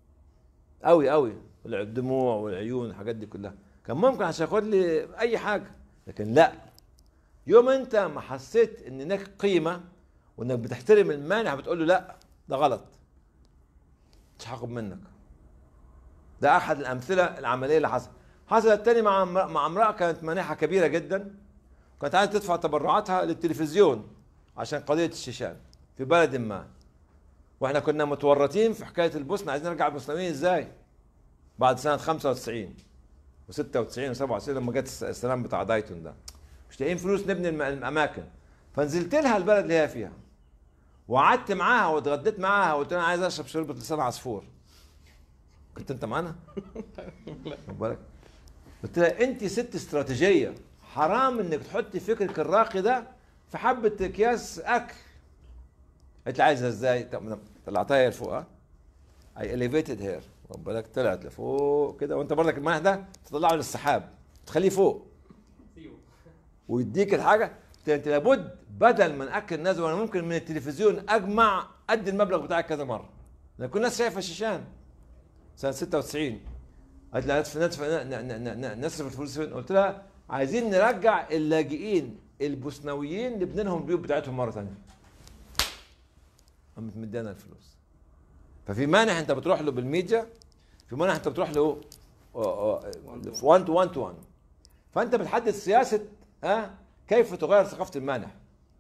قوي قوي الدموع والعيون الحاجات دي كلها كان ممكن عشان ياخد لي اي حاجه لكن لا يوم انت ما حسيت ان هناك قيمه وانك بتحترم المانع بتقول له لا ده غلط مش هاخد منك ده احد الامثله العمليه اللي حصل حصل التاني مع مع امراه كانت مانحه كبيره جدا كانت عايزه تدفع تبرعاتها للتلفزيون عشان قضيه الشيشان في بلد ما واحنا كنا متورطين في حكايه البوسنه عايزين نرجع البوسنويين ازاي بعد سنه 95 و96 و97 لما جت الس- السلام بتاع دايتون ده مش لاقيين فلوس نبني الم- الاماكن فنزلت لها البلد اللي هي فيها وقعدت معاها واتغديت معاها وقلت لها عايز اشرب شوربه لسان عصفور كنت انت معانا؟ خد بالك قلت لها انت ست استراتيجيه حرام انك تحطي فكرك الراقي ده في حبه اكياس اكل قالت لي عايزها ازاي؟ طب طلعتها هي لفوق ها؟ اي اليفيتد هير واخد بالك طلعت لفوق كده وانت برضك الماء ده تطلعه للسحاب تخليه فوق ويديك الحاجه قلت لها انت لابد بدل ما ناكل الناس وانا ممكن من التلفزيون اجمع قد المبلغ بتاعك كذا مره لان كل الناس شايفه شيشان سنه 96 قالت لي ندفع ندفع ن- ن- ن- ن- نصرف الفلوس فين؟ قلت لها عايزين نرجع اللاجئين البوسنويين نبني لهم البيوت بتاعتهم مره ثانيه قامت مدينا الفلوس ففي مانع انت بتروح له بالميديا في مانع انت بتروح له 1 تو 1 تو 1 فانت بتحدد سياسه ها كيف تغير ثقافه المانح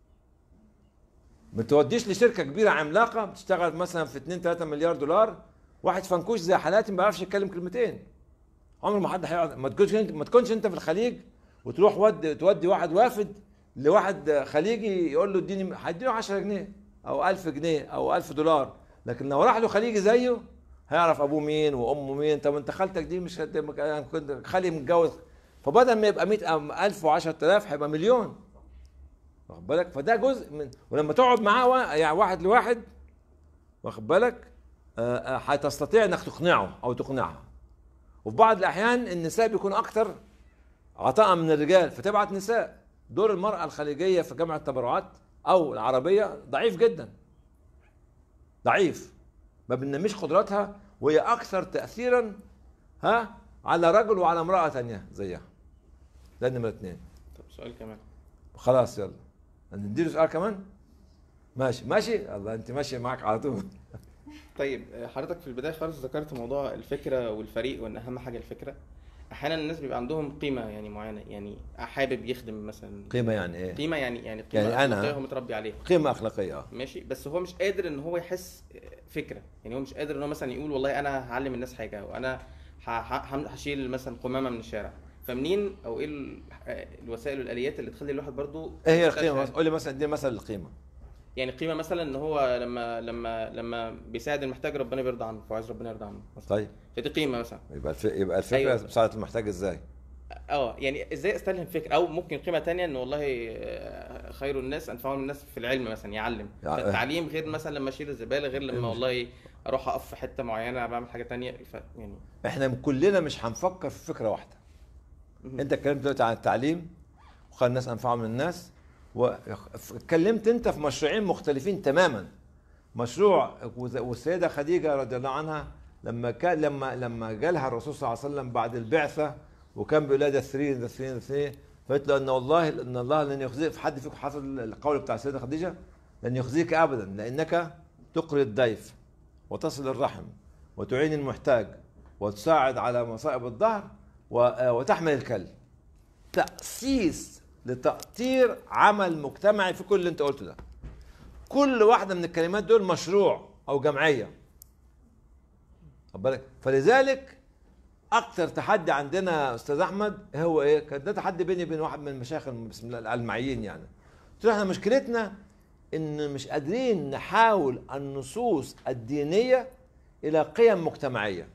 ما توديش لشركه كبيره عملاقه بتشتغل مثلا في 2 3 مليار دولار واحد فنكوش زي حالاتي ما بيعرفش يتكلم كلمتين عمر ما حد هيقعد ما تكونش انت ما تكونش انت في الخليج وتروح ود تودي واحد وافد لواحد خليجي يقول له اديني هيديله 10 جنيه او 1000 جنيه او 1000 دولار لكن لو راح له خليجي زيه هيعرف ابوه مين وامه مين طب انت خالتك دي مش هت- أنا كنت خالي متجوز فبدل ما يبقى 100000 و10000 هيبقى مليون واخد بالك فده جزء من ولما تقعد معاه وا- يعني واحد لواحد واخد بالك آه، آه، هتستطيع انك تقنعه او تقنعها وفي بعض الاحيان النساء بيكون اكتر عطاء من الرجال فتبعت نساء دور المراه الخليجيه في جمع التبرعات او العربيه ضعيف جدا ضعيف ما بننميش قدراتها وهي اكثر تاثيرا ها على رجل وعلى امراه ثانيه زيها ده نمره اثنين طب سؤال كمان خلاص يلا نديله سؤال كمان ماشي ماشي الله انت ماشي معاك على طول طيب آه، حضرتك في البدايه خالص ذكرت موضوع الفكره والفريق وان اهم حاجه الفكره احيانا الناس بيبقى عندهم قيمه يعني معينه يعني حابب يخدم مثلا قيمه يعني ايه قيمه يعني يعني قيمه يعني أنا- أخلاقية هو متربي عليها قيمه اخلاقيه اه ماشي بس هو مش قادر ان هو يحس فكره يعني هو مش قادر ان هو مثلا يقول والله انا هعلم الناس حاجه وانا ه- ه- هم- هشيل مثلا قمامه من الشارع فمنين او ايه ال- الوسائل والاليات اللي تخلي الواحد برضو ايه هي يستشعر- القيمه قول لي مثلا اديني مثل القيمه يعني قيمه مثلا ان هو لما لما لما بيساعد المحتاج ربنا بيرضى عنه فعايز ربنا يرضى عنه مثلا طيب فدي قيمه مثلا يبقى الف... يبقى الفكره أيوة. أيوة. مساعده المحتاج ازاي؟ اه يعني ازاي استلهم فكره او ممكن قيمه تانية ان والله آه، خير الناس انفعهم الناس في العلم مثلا يعلم يعني- فالتعليم غير مثلا لما اشيل الزباله غير لما مش- والله اروح اقف في حته معينه بعمل حاجه تانية ف يعني احنا كلنا مش هنفكر في فكره واحده مهم. انت اتكلمت دلوقتي عن التعليم وخلي الناس انفعهم من الناس واتكلمت انت في مشروعين مختلفين تماما مشروع وز- والسيده خديجه رضي الله عنها لما كان لما لما جالها الرسول صلى الله عليه وسلم بعد البعثه وكان بيقول لها ده ثرين ده ثرين ده ثرين فقالت له ان والله ان الله لن يخزيك في حد فيكم حصل القول بتاع السيده خديجه لن يخزيك ابدا لانك تقري الضيف وتصل الرحم وتعين المحتاج وتساعد على مصائب الظهر و- وتحمل الكل تأسيس لتأطير عمل مجتمعي في كل اللي انت قلته ده كل واحدة من الكلمات دول مشروع أو جمعية خد بالك فلذلك أكتر تحدي عندنا أستاذ أحمد هو إيه؟ كان ده تحدي بيني وبين واحد من المشايخ بسم الله المعيين يعني قلت له احنا مشكلتنا إن مش قادرين نحاول النصوص الدينية إلى قيم مجتمعية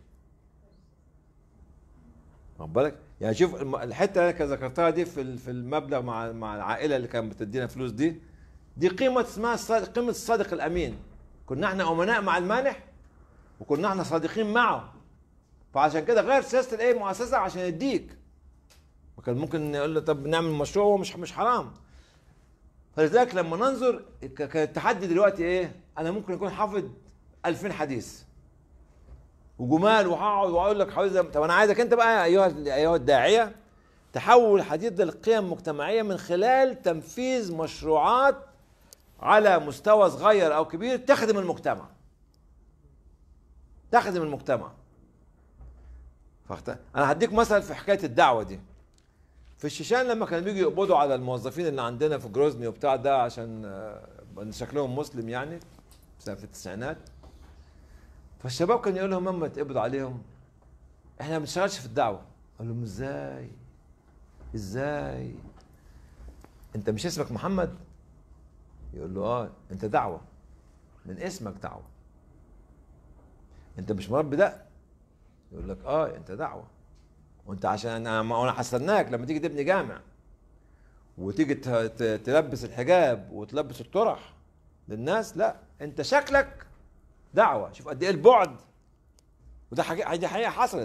واخد بالك؟ يعني شوف الم- الحته اللي أنا ذكرتها دي في ال- في المبلغ مع مع العائله اللي كانت بتدينا فلوس دي دي قيمه اسمها الصادق قيمه الصادق الامين كنا احنا امناء مع المانح وكنا احنا صادقين معه فعشان كده غير سياسه الايه مؤسسه عشان يديك وكان ممكن نقول له طب نعمل مشروع هو مش مش حرام فلذلك لما ننظر ك- كان التحدي دلوقتي ايه انا ممكن اكون حافظ 2000 حديث وجمال وهقعد واقول لك حوالي زي- طب انا عايزك انت بقى ايها ايها الداعيه تحول الحديث ده لقيم مجتمعيه من خلال تنفيذ مشروعات على مستوى صغير او كبير تخدم المجتمع تخدم المجتمع فاخت... انا هديك مثل في حكايه الدعوه دي في الشيشان لما كانوا بيجوا يقبضوا على الموظفين اللي عندنا في جروزني وبتاع ده عشان آه، شكلهم مسلم يعني في التسعينات فالشباب كان يقول لهم لما تقبض عليهم احنا ما بنشتغلش في الدعوه قال لهم ازاي ازاي انت مش اسمك محمد يقول له اه انت دعوه من اسمك دعوه انت مش مربي ده يقول لك اه انت دعوه وانت عشان انا ما انا هستناك لما تيجي تبني جامع وتيجي ت- ت- تلبس الحجاب وتلبس الطرح للناس لا انت شكلك دعوه شوف قد ايه البعد وده حقيقة دي حقيقه حصلت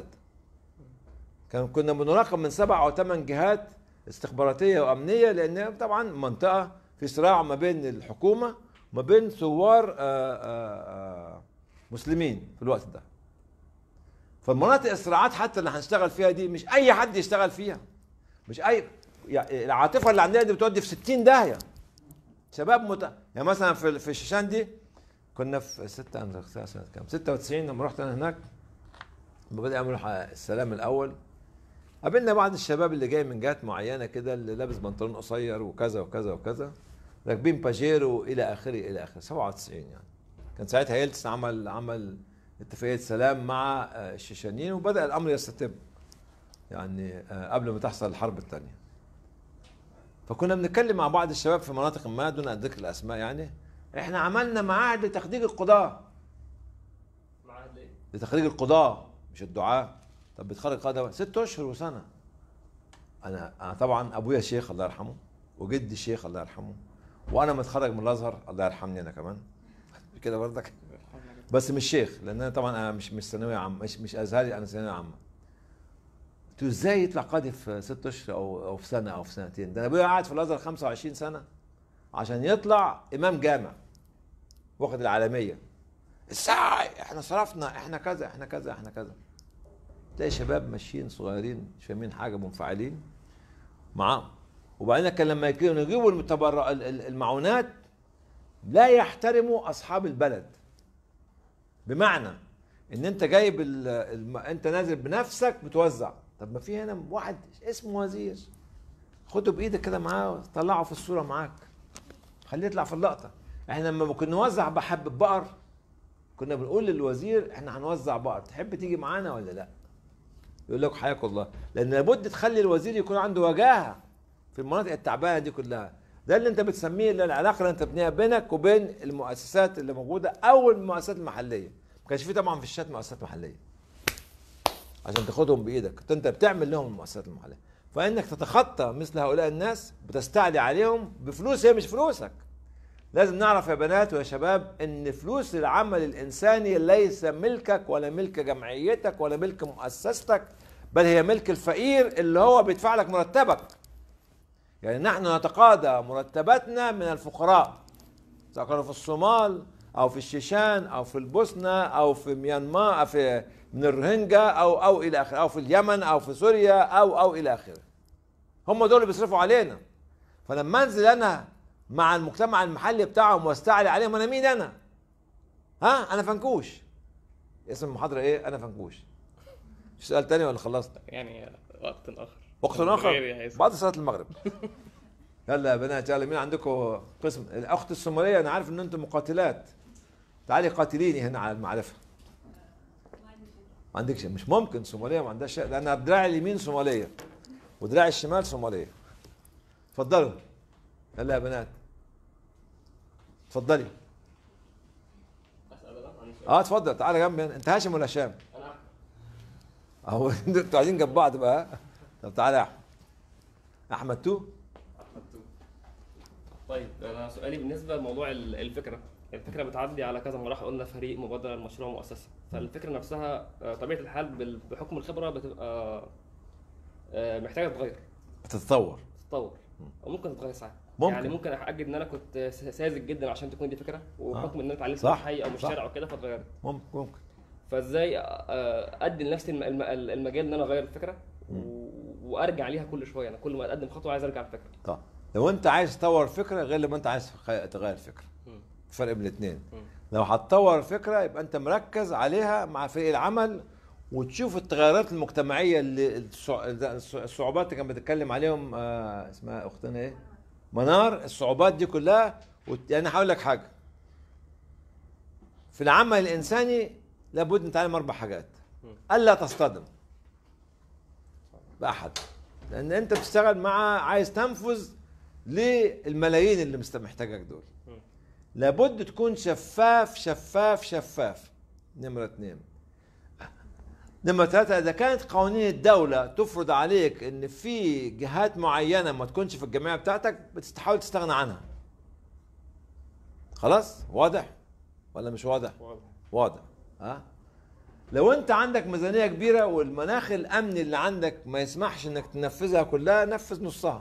كان كنا بنراقب من سبع او ثمان جهات استخباراتيه وامنيه لان طبعا منطقه في صراع ما بين الحكومه وما بين ثوار آه، آه، آه، مسلمين في الوقت ده فالمناطق الصراعات حتى اللي هنشتغل فيها دي مش اي حد يشتغل فيها مش اي يعني العاطفه اللي عندنا دي بتودي في 60 داهيه شباب مت... يعني مثلا في في الشيشان دي كنا في ستة أنا سنة سنة كام 96 لما رحت أنا هناك لما بدأ يعملوا ح- السلام الأول قابلنا بعض الشباب اللي جاي من جهات معينة كده اللي لابس بنطلون قصير وكذا وكذا وكذا راكبين باجيرو إلى آخره إلى آخره 97 يعني كان ساعتها يلتس عمل عمل اتفاقية سلام مع آه، الشيشانيين وبدأ الأمر يستتب يعني آه، قبل ما تحصل الحرب الثانية فكنا بنتكلم مع بعض الشباب في مناطق ما دون أن ذكر الأسماء يعني احنا عملنا معاهد لتخريج القضاة معاهد ايه؟ لتخريج القضاة مش الدعاة طب بتخرج قضاة ست اشهر وسنة انا انا طبعا ابويا شيخ الله يرحمه وجدي شيخ الله يرحمه وانا متخرج من الازهر الله يرحمني انا كمان كده برضك بس مش شيخ لان انا طبعا انا مش مش ثانويه عامه مش مش ازهري انا ثانويه عامه قلت له ازاي يطلع قاضي في ست اشهر او او في سنه او في سنتين ده انا ابويا قاعد في الازهر 25 سنه عشان يطلع امام جامع واخد العالميه ازاي احنا صرفنا احنا كذا احنا كذا احنا كذا تلاقي شباب ماشيين صغيرين مش فاهمين حاجه منفعلين معاهم وبعدين كان لما يجوا يجيبوا المتبرع ال- ال- المعونات لا يحترموا اصحاب البلد بمعنى ان انت جايب ال- الم... انت نازل بنفسك بتوزع طب ما في هنا واحد اسمه وزير خده بايدك كده معاه طلعه في الصوره معاك خليه يطلع في اللقطه احنا لما كنا نوزع بحب بقر كنا بنقول للوزير احنا هنوزع بقر تحب تيجي معانا ولا لا يقول لك حياك الله لان لابد تخلي الوزير يكون عنده وجاهه في المناطق التعبانه دي كلها ده اللي انت بتسميه اللي العلاقه اللي انت بتبنيها بينك وبين المؤسسات اللي موجوده او المؤسسات المحليه ما كانش في طبعا في الشات مؤسسات محليه عشان تاخدهم بايدك كنت انت بتعمل لهم المؤسسات المحليه فانك تتخطى مثل هؤلاء الناس بتستعلي عليهم بفلوس هي مش فلوسك لازم نعرف يا بنات ويا شباب ان فلوس العمل الانساني ليس ملكك ولا ملك جمعيتك ولا ملك مؤسستك بل هي ملك الفقير اللي هو بيدفع لك مرتبك يعني نحن نتقاضى مرتباتنا من الفقراء سواء كانوا في الصومال او في الشيشان او في البوسنه او في ميانمار أو في من الروهينجا او او الى اخره او في اليمن او في سوريا او او الى اخره هم دول اللي بيصرفوا علينا فلما انزل انا مع المجتمع المحلي بتاعهم واستعلي عليهم انا مين انا؟ ها انا فنكوش اسم المحاضره ايه؟ انا فنكوش في سؤال تاني ولا خلصت؟ يعني وقت اخر وقت غير اخر يا هيثم. بعد صلاه المغرب يلا يا بنات يلا مين عندكم قسم الاخت الصوماليه انا عارف ان انتم مقاتلات تعالي قاتليني هنا على المعرفه ما عندكش مش ممكن صوماليه ما عندهاش شيء لان دراعي اليمين صوماليه ودراعي الشمال صوماليه اتفضلوا يلا يا بنات اتفضلي اسال انا عن سؤال اه اتفضل تعالى جنبي هنا. انت هاشم ولا هشام؟ انا أحمد. اهو انتوا قاعدين جنب بعض بقى ها؟ طب تعالى يا احمد احمد تو احمد تو. طيب انا سؤالي بالنسبه لموضوع ال- الفكره الفكره بتعدي على كذا مراحل قلنا فريق مبادره مشروع مؤسسه فالفكره نفسها آه، طبيعه الحال بال- بحكم الخبره بتبقى آه، محتاجه تتغير تتطور تتطور او ممكن تتغير ساعات ممكن. يعني ممكن اجد ان انا كنت س- ساذج جدا عشان تكون دي فكره وبحكم ان انا اتعلمت صح. في الحي او من صح. الشارع او كده فاتغيرت ممكن ممكن فازاي آه، ادي لنفسي الم- الم- المجال ان انا اغير الفكره و- وارجع ليها كل شويه انا كل ما اقدم خطوه عايز ارجع الفكره طب لو انت عايز تطور فكره غير لما انت عايز خ- تغير فكره مم. فرق بين الاثنين مم. لو هتطور فكره يبقى انت مركز عليها مع فريق العمل وتشوف التغيرات المجتمعيه اللي الصع- الصعوبات اللي كان بتتكلم عليهم آه اسمها اختنا ايه منار الصعوبات دي كلها وت... يعني هقول لك حاجه في العمل الانساني لابد نتعلم اربع حاجات الا تصطدم باحد لان انت بتشتغل مع عايز تنفذ للملايين اللي مست- محتاجك دول لابد تكون شفاف شفاف شفاف نمرة اثنين نمرة ثلاثة إذا كانت قوانين الدولة تفرض عليك إن في جهات معينة ما تكونش في الجمعية بتاعتك بتحاول تستغنى عنها. خلاص؟ واضح؟ ولا مش واضح؟ واضح. واضح ها؟ لو أنت عندك ميزانية كبيرة والمناخ الأمني اللي عندك ما يسمحش إنك تنفذها كلها نفذ نصها.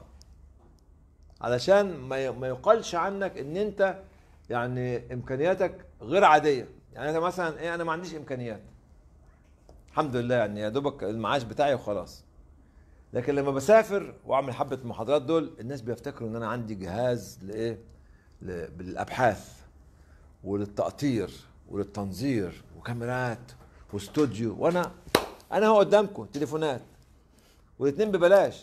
علشان ما ي- ما يقالش عنك ان انت يعني امكانياتك غير عاديه يعني انت مثلا ايه انا ما عنديش امكانيات الحمد لله يعني يا دوبك المعاش بتاعي وخلاص لكن لما بسافر واعمل حبه المحاضرات دول الناس بيفتكروا ان انا عندي جهاز لايه ل- بالابحاث وللتقطير وللتنظير وكاميرات واستوديو وانا انا هو قدامكم تليفونات والاثنين ببلاش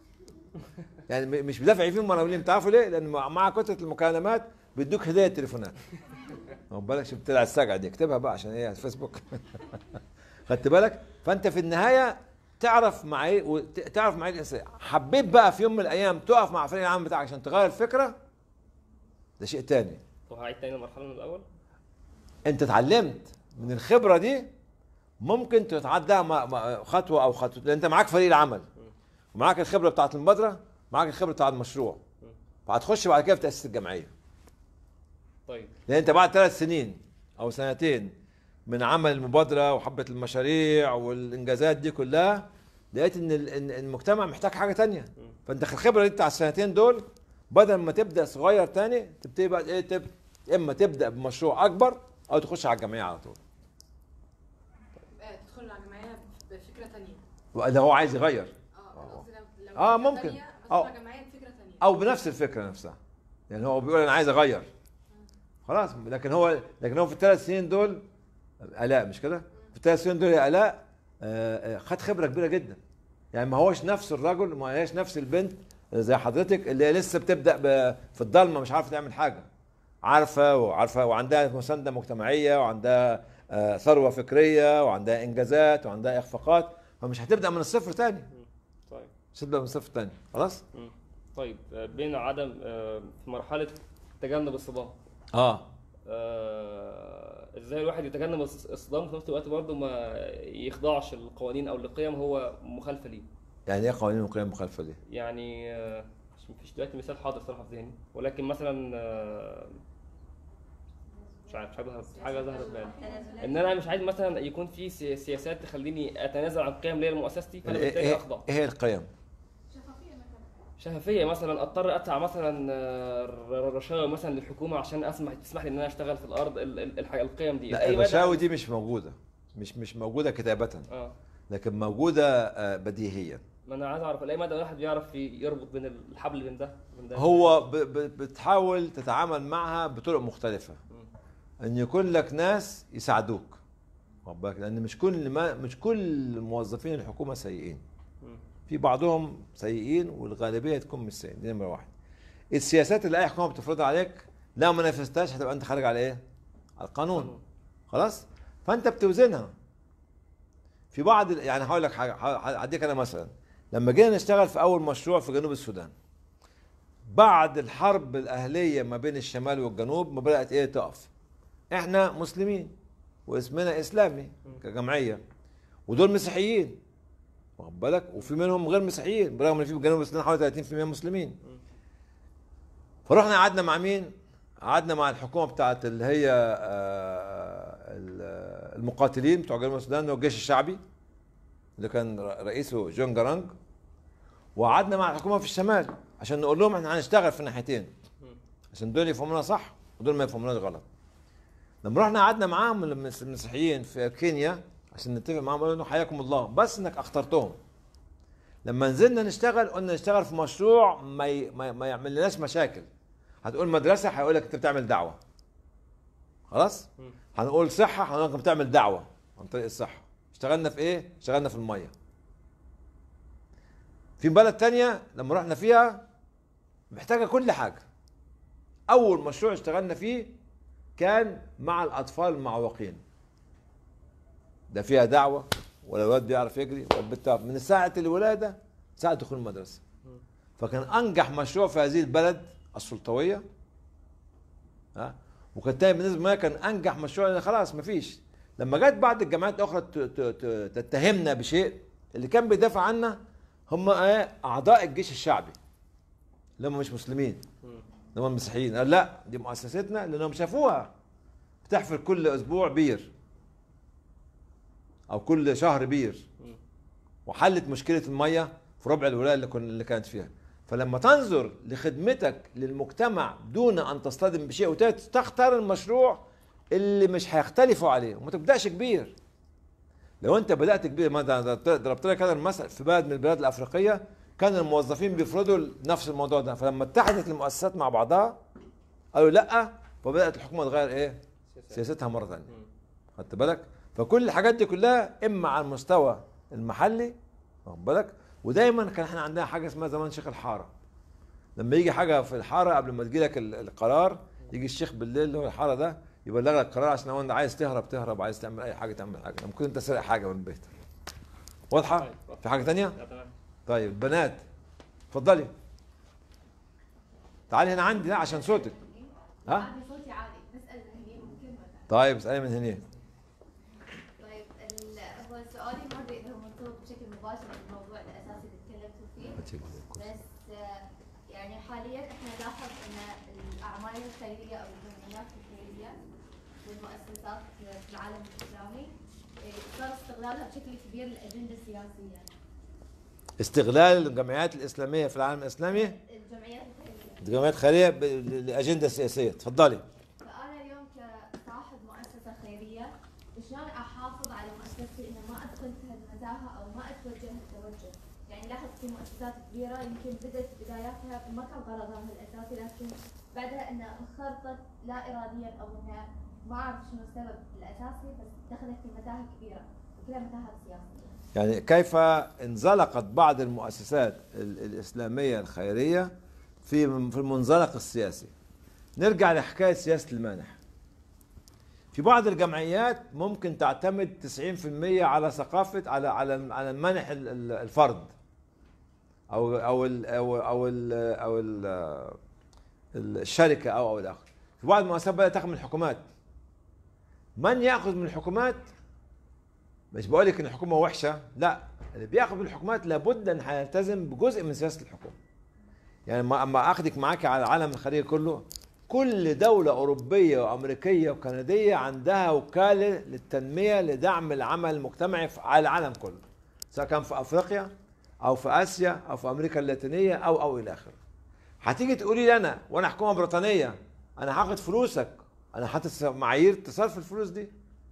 يعني م- مش بدافع فيهم مناولين تعرفوا ليه؟ لان مع مع كتره المكالمات بيدوك هديه تليفونات واخد بالك شوف طلع السجعه دي اكتبها بقى عشان ايه على الفيسبوك خدت بالك؟ فانت في النهايه تعرف مع ايه وت- تعرف مع ايه الانسان حبيت بقى في يوم من الايام تقف مع فريق العمل بتاعك عشان تغير الفكره ده شيء تاني طب هعيد تاني المرحله من الاول انت اتعلمت من الخبره دي ممكن تتعداها مع- مع خطوه او خطوه لان انت معاك فريق العمل ومعاك الخبره بتاعت المبادره معاك الخبره بتاعت المشروع فهتخش بعد كده في تاسيس الجمعيه طيب لان انت بعد ثلاث سنين او سنتين من عمل المبادره وحبه المشاريع والانجازات دي كلها لقيت ان ال- إن المجتمع محتاج حاجه تانية فانت الخبره دي بتاع السنتين دول بدل ما تبدا صغير تاني تبتدي بقى ايه تب... اما تبدا بمشروع اكبر او تخش على الجمعيه على طول آه، تدخل على جمعيه بفكره تانية ولا هو عايز يغير اه أنا قصدي لو- لو آه، فكرة ممكن. تانية، بس أو- على جمعيه بفكره تانية او بنفس الفكره نفسها يعني هو بيقول انا عايز اغير خلاص لكن هو لكن هو في الثلاث سنين دول الاء مش كده في الثلاث سنين دول يا الاء آه، آه، خد خبره كبيره جدا يعني ما هوش نفس الرجل ما هياش نفس البنت زي حضرتك اللي هي لسه بتبدا ب- في الضلمه مش عارفه تعمل حاجه عارفه وعارفه وعندها مسانده مجتمعيه وعندها آه، ثروه فكريه وعندها انجازات وعندها اخفاقات فمش هتبدا من الصفر تاني طيب مش هتبدا من الصفر تاني خلاص مم. طيب آه، بين عدم آه، في مرحله تجنب الصدام اه آه، ازاي الواحد يتجنب الص- الصدام وفي نفس الوقت برضه ما يخضعش القوانين او القيم هو مخالفه ليه يعني ايه قوانين وقيم مخالفه دي؟ يعني آه، مش مفيش دلوقتي مثال حاضر صراحه في ذهني ولكن مثلا آه، مش عارف مش حاجه مش حاجه ظهرت في بالي ان انا مش عايز مثلا يكون في سي- سياسات تخليني اتنازل عن قيم ليا لمؤسستي فانا ايه بالتالي ايه اخضع إيه هي القيم؟ شفافيه مثلا شفافيه مثلا اضطر ادفع مثلا آه، ر- رشاوى مثلا للحكومه عشان اسمح تسمح لي ان انا اشتغل في الارض ال- ال- الح- القيم دي لا أي مدى- الرشاوي دي مش موجوده مش مش موجوده كتابه اه لكن موجوده آه، بديهيا ما انا عايز اعرف لاي مدى الواحد بيعرف ي- يربط بين الحبل بين ده وبين ده هو ب- ب- بتحاول تتعامل معها بطرق مختلفه ان يكون لك ناس يساعدوك واخد بالك لان مش كل ما مش كل موظفين الحكومه سيئين مم. في بعضهم سيئين والغالبيه تكون مش سيئين دي نمره واحد السياسات اللي اي حكومه بتفرضها عليك لو ما نفذتهاش هتبقى انت خارج على ايه؟ على القانون خلاص فانت بتوزنها في بعض ال- يعني هقول لك حاجه ه- هديك انا مثلا لما جينا نشتغل في اول مشروع في جنوب السودان بعد الحرب الاهليه ما بين الشمال والجنوب ما بدات ايه تقف احنا مسلمين واسمنا اسلامي كجمعيه ودول مسيحيين واخد بالك وفي منهم غير مسيحيين برغم ان في جنوب السودان حوالي 30% مسلمين فرحنا قعدنا مع مين؟ قعدنا مع الحكومه بتاعت اللي هي آه، ال- المقاتلين بتوع جنوب السودان اللي هو الجيش الشعبي اللي كان ر- رئيسه جون جرانج وقعدنا مع الحكومه في الشمال عشان نقول لهم احنا هنشتغل في الناحيتين عشان دول يفهمونا صح ودول ما يفهموناش غلط لما رحنا قعدنا معاهم المس- المسيحيين في كينيا عشان نتفق معاهم قالوا لنا حياكم الله بس انك اخترتهم لما نزلنا نشتغل قلنا نشتغل في مشروع ما ي... ما, ما يعمل لناش مشاكل هتقول مدرسه هيقول لك انت بتعمل دعوه خلاص مم. هنقول صحه هنقول لك بتعمل دعوه عن طريق الصحه اشتغلنا في ايه اشتغلنا في الميه في بلد تانية لما رحنا فيها محتاجه كل حاجه اول مشروع اشتغلنا فيه كان مع الاطفال المعوقين ده فيها دعوه ولا الواد بيعرف يجري ولا البنت تعرف من ساعه الولاده ساعه دخول المدرسه فكان انجح مشروع في هذه البلد السلطويه ها وكان تاني بالنسبه لي كان انجح مشروع لان خلاص مفيش لما جت بعض الجامعات الاخرى ت- ت- ت- تتهمنا بشيء اللي كان بيدافع عنا هم ايه اعضاء الجيش الشعبي اللي هم مش مسلمين مم. اللي هم المسيحيين قال لا دي مؤسستنا لانهم شافوها بتحفر كل اسبوع بير او كل شهر بير مم. وحلت مشكله الميه في ربع الولايه اللي كن اللي كانت فيها فلما تنظر لخدمتك للمجتمع دون ان تصطدم بشيء وتختار المشروع اللي مش هيختلفوا عليه وما تبداش كبير لو انت بدات كبير ما ده- ده- ضربت لك هذا المثل في بلد من البلاد الافريقيه كان الموظفين بيفرضوا نفس الموضوع ده فلما اتحدت المؤسسات مع بعضها قالوا لا فبدات الحكومه تغير ايه سياستها مره ثانيه مم. خدت بالك فكل الحاجات دي كلها اما على المستوى المحلي واخد بالك ودايما كان احنا عندنا حاجه اسمها زمان شيخ الحاره لما يجي حاجه في الحاره قبل ما تجي لك ال- القرار يجي الشيخ بالليل اللي هو الحاره ده يبلغ لك القرار عشان لو انت عايز تهرب تهرب عايز تعمل اي حاجه تعمل حاجه ممكن انت سرق حاجه من البيت واضحه طيب. في حاجه تانية لا، تمام طيب بنات اتفضلي تعالي هنا عندي لا عشان صوتك ها عندي صوتي عالي بسأل هني ممكن ولا طيب اسالي من هنا طيب ال- هو سؤالي ما ادري اذا هو مرتبط بشكل مباشر بالموضوع الاساسي اللي تكلمتوا فيه بس آه، يعني حاليا احنا نلاحظ ان الاعمال الخيريه او الجمعيات الخيريه والمؤسسات في العالم الاسلامي آه، صار استغلالها بشكل كبير للاجنده السياسيه استغلال الجمعيات الاسلاميه في العالم الاسلامي الجمعيات الخيريه الجمعيات الخيريه ب- لاجنده سياسيه تفضلي فانا اليوم كصاحب مؤسسه خيريه شلون احافظ على مؤسستي انه ما ادخل في هالمتاهه او ما اتوجه التوجه يعني لاحظت في مؤسسات كبيره يمكن بدات بداياتها ما كان غرضها الاساسي لكن بعدها انها انخرطت لا اراديا او انها ما اعرف شنو السبب الاساسي بس دخلت في متاهه كبيره وكلها متاهات سياسيه يعني كيف انزلقت بعض المؤسسات ال- الاسلاميه الخيريه في في المنزلق السياسي نرجع لحكايه سياسه المانح في بعض الجمعيات ممكن تعتمد 90% على ثقافه على على على المنح ال- ال- الفرد او او ال او او ال او ال الشركه او او الاخر في بعض المؤسسات بدات تاخذ من الحكومات من ياخذ من الحكومات مش بقول لك ان الحكومه وحشه لا اللي بياخذ من الحكومات لابد ان هيلتزم بجزء من سياسه الحكومه يعني ما اما اخدك معاك على العالم الخليجي كله كل دولة أوروبية وأمريكية وكندية عندها وكالة للتنمية لدعم العمل المجتمعي في- على العالم كله سواء كان في أفريقيا أو في آسيا أو في أمريكا اللاتينية أو أو إلى آخره هتيجي تقولي لي أنا وأنا حكومة بريطانية أنا هاخد فلوسك أنا حاطط معايير تصرف الفلوس دي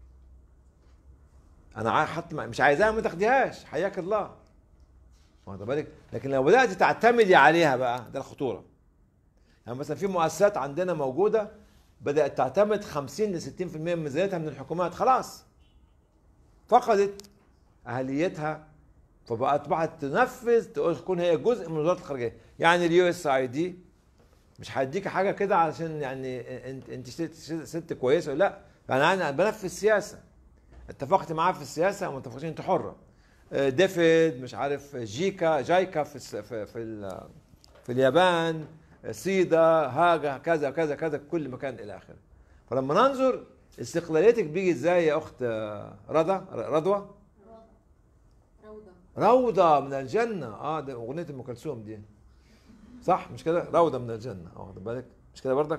أنا عا- حاطط مش عايزاها ما تاخديهاش حياك الله واخد بالك لكن لو بدات تعتمدي عليها بقى ده الخطوره يعني مثلا في مؤسسات عندنا موجوده بدات تعتمد 50 ل 60% من ميزانيتها من الحكومات خلاص فقدت اهليتها فبقت اصبحت تنفذ تقول- تكون هي جزء من وزاره الخارجيه يعني اليو اس اي دي مش هيديك حاجه كده علشان يعني انت انت ست, ست كويسه ولا لا يعني انا بنفذ سياسه اتفقت معاه في السياسه وما اتفقتش انت حره آه، ديفيد مش عارف جيكا جايكا في الس- في في, ال- في اليابان آه، سيدا هاجا كذا كذا كذا كل مكان الى اخره فلما ننظر استقلاليتك بيجي ازاي يا اخت آه، رضا رضوى روضه روضة من الجنة اه ده اغنية ام كلثوم دي صح مش كده روضة من الجنة اه واخد بالك مش كده برضك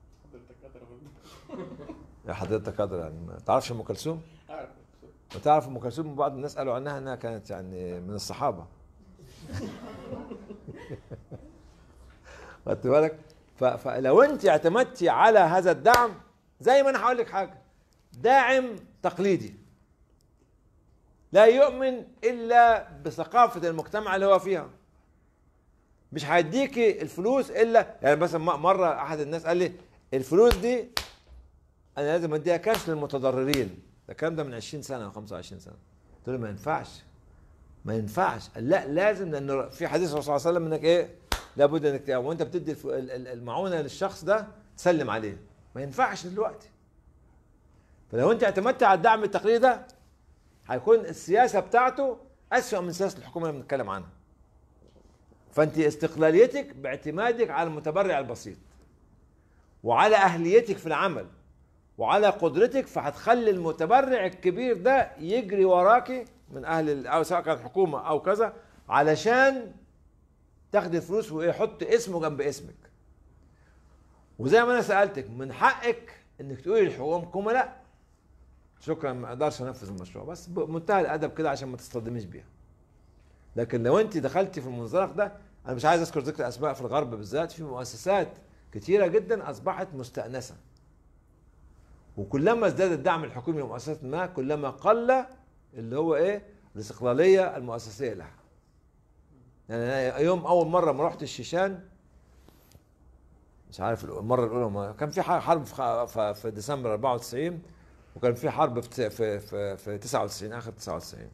يا حضرتك قادر يعني ما تعرفش ام كلثوم اعرف وتعرف ام كلثوم بعض الناس قالوا عنها انها كانت يعني من الصحابه خدت بالك ف- فلو انت اعتمدتي على هذا الدعم زي ما انا هقول لك حاجه داعم تقليدي لا يؤمن الا بثقافه المجتمع اللي هو فيها مش هيديكي الفلوس الا يعني مثلا م- مره احد الناس قال لي الفلوس دي انا لازم اديها كاش للمتضررين ده الكلام ده من 20 سنه او 25 سنه قلت له ما ينفعش ما ينفعش قال لا لازم لان في حديث الرسول صلى الله عليه وسلم انك ايه لابد انك تع- وانت بتدي الف- ال- ال- المعونه للشخص ده تسلم عليه ما ينفعش دلوقتي فلو انت اعتمدت على الدعم التقليدي ده هيكون السياسه بتاعته اسوأ من سياسه الحكومه اللي بنتكلم عنها فانت استقلاليتك باعتمادك على المتبرع البسيط وعلى اهليتك في العمل وعلى قدرتك فهتخلي المتبرع الكبير ده يجري وراكي من اهل ال- او سواء كان حكومه او كذا علشان تاخدي الفلوس ويحط اسمه جنب اسمك وزي ما انا سالتك من حقك انك تقولي للحكومه لا شكرا ما اقدرش انفذ المشروع بس بمنتهى الادب كده عشان ما تصطدميش بيها لكن لو انت دخلتي في المنزلق ده انا مش عايز اذكر ذكر اسماء في الغرب بالذات في مؤسسات كتيره جدا اصبحت مستانسه وكلما ازداد الدعم الحكومي لمؤسسات ما كلما قل اللي هو ايه الاستقلاليه المؤسسيه لها يعني أنا يوم اول مره ما رحت الشيشان مش عارف المره الاولى ما كان في حرب في خ- في- في ديسمبر 94 وكان في حرب في تس- في في, في 99 اخر 99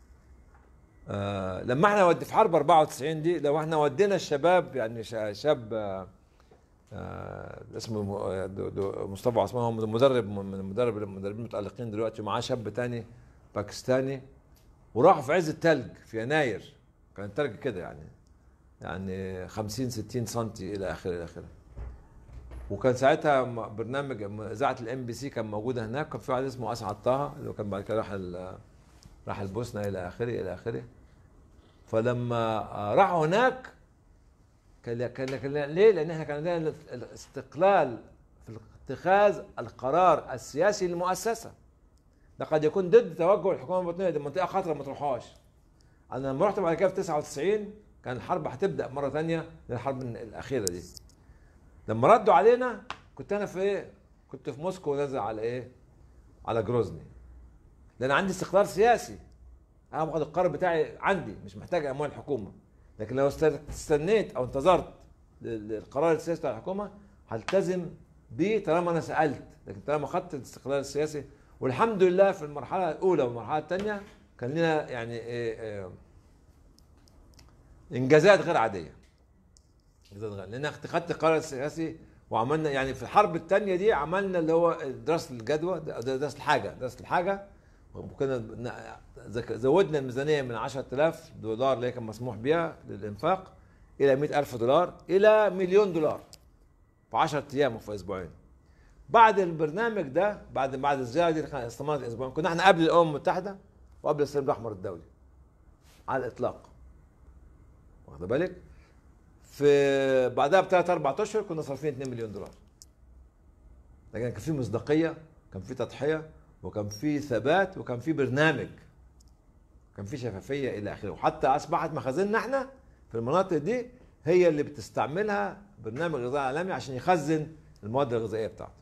آه لما احنا ودي في حرب 94 دي لو احنا ودينا الشباب يعني شا- شاب آه آه اسمه م- آه، دو- دو- مصطفى عثمان هو مدرب من المدرب المدربين المتألقين دلوقتي ومعاه شاب تاني باكستاني وراحوا في عز التلج في يناير كان التلج كده يعني يعني 50 60 سنتي الى اخره الى اخره وكان ساعتها م- برنامج م- اذاعه الام بي سي كان موجوده هناك كان في واحد اسمه اسعد طه اللي هو كان بعد كده راح ال- راح البوسنه الى اخره الى اخره فلما آه، راحوا هناك كان كان كان ليه؟ لان احنا كان عندنا ال- الاستقلال في اتخاذ القرار السياسي للمؤسسه ده قد يكون ضد توجه الحكومه الوطنيه دي منطقه خطره ما تروحهاش انا لما رحت بعد كده في 99 كان الحرب هتبدا مره ثانيه الحرب الاخيره دي لما ردوا علينا كنت انا في ايه كنت في موسكو نازل على ايه على جروزني لان عندي استقرار سياسي انا باخد القرار بتاعي عندي مش محتاج اموال الحكومه لكن لو است- استنيت او انتظرت لل- للقرار السياسي بتاع الحكومه هلتزم بيه طالما انا سالت لكن طالما خدت الاستقلال السياسي والحمد لله في المرحله الاولى والمرحله الثانيه كان لنا يعني إيه إيه انجازات غير عاديه انجازات غير لان خدت القرار السياسي وعملنا يعني في الحرب الثانيه دي عملنا اللي هو دراسه الجدوى دراسه الحاجه دراسه الحاجه وكنا ن- زك- زودنا الميزانيه من 10000 دولار اللي هي كان مسموح بها للانفاق الى 100000 دولار الى مليون دولار في 10 ايام وفي اسبوعين بعد البرنامج ده بعد بعد الزياره دي اللي كانت استمرت اسبوعين كنا احنا قبل الامم المتحده وقبل الصليب الاحمر الدولي على الاطلاق واخد بالك في بعدها بثلاث اربع اشهر كنا صارفين 2 مليون دولار لكن كان في مصداقيه كان في تضحيه وكان في ثبات وكان في برنامج كان في شفافيه الى اخره وحتى اصبحت مخازننا احنا في المناطق دي هي اللي بتستعملها برنامج غذاء عالمي عشان يخزن المواد الغذائيه بتاعته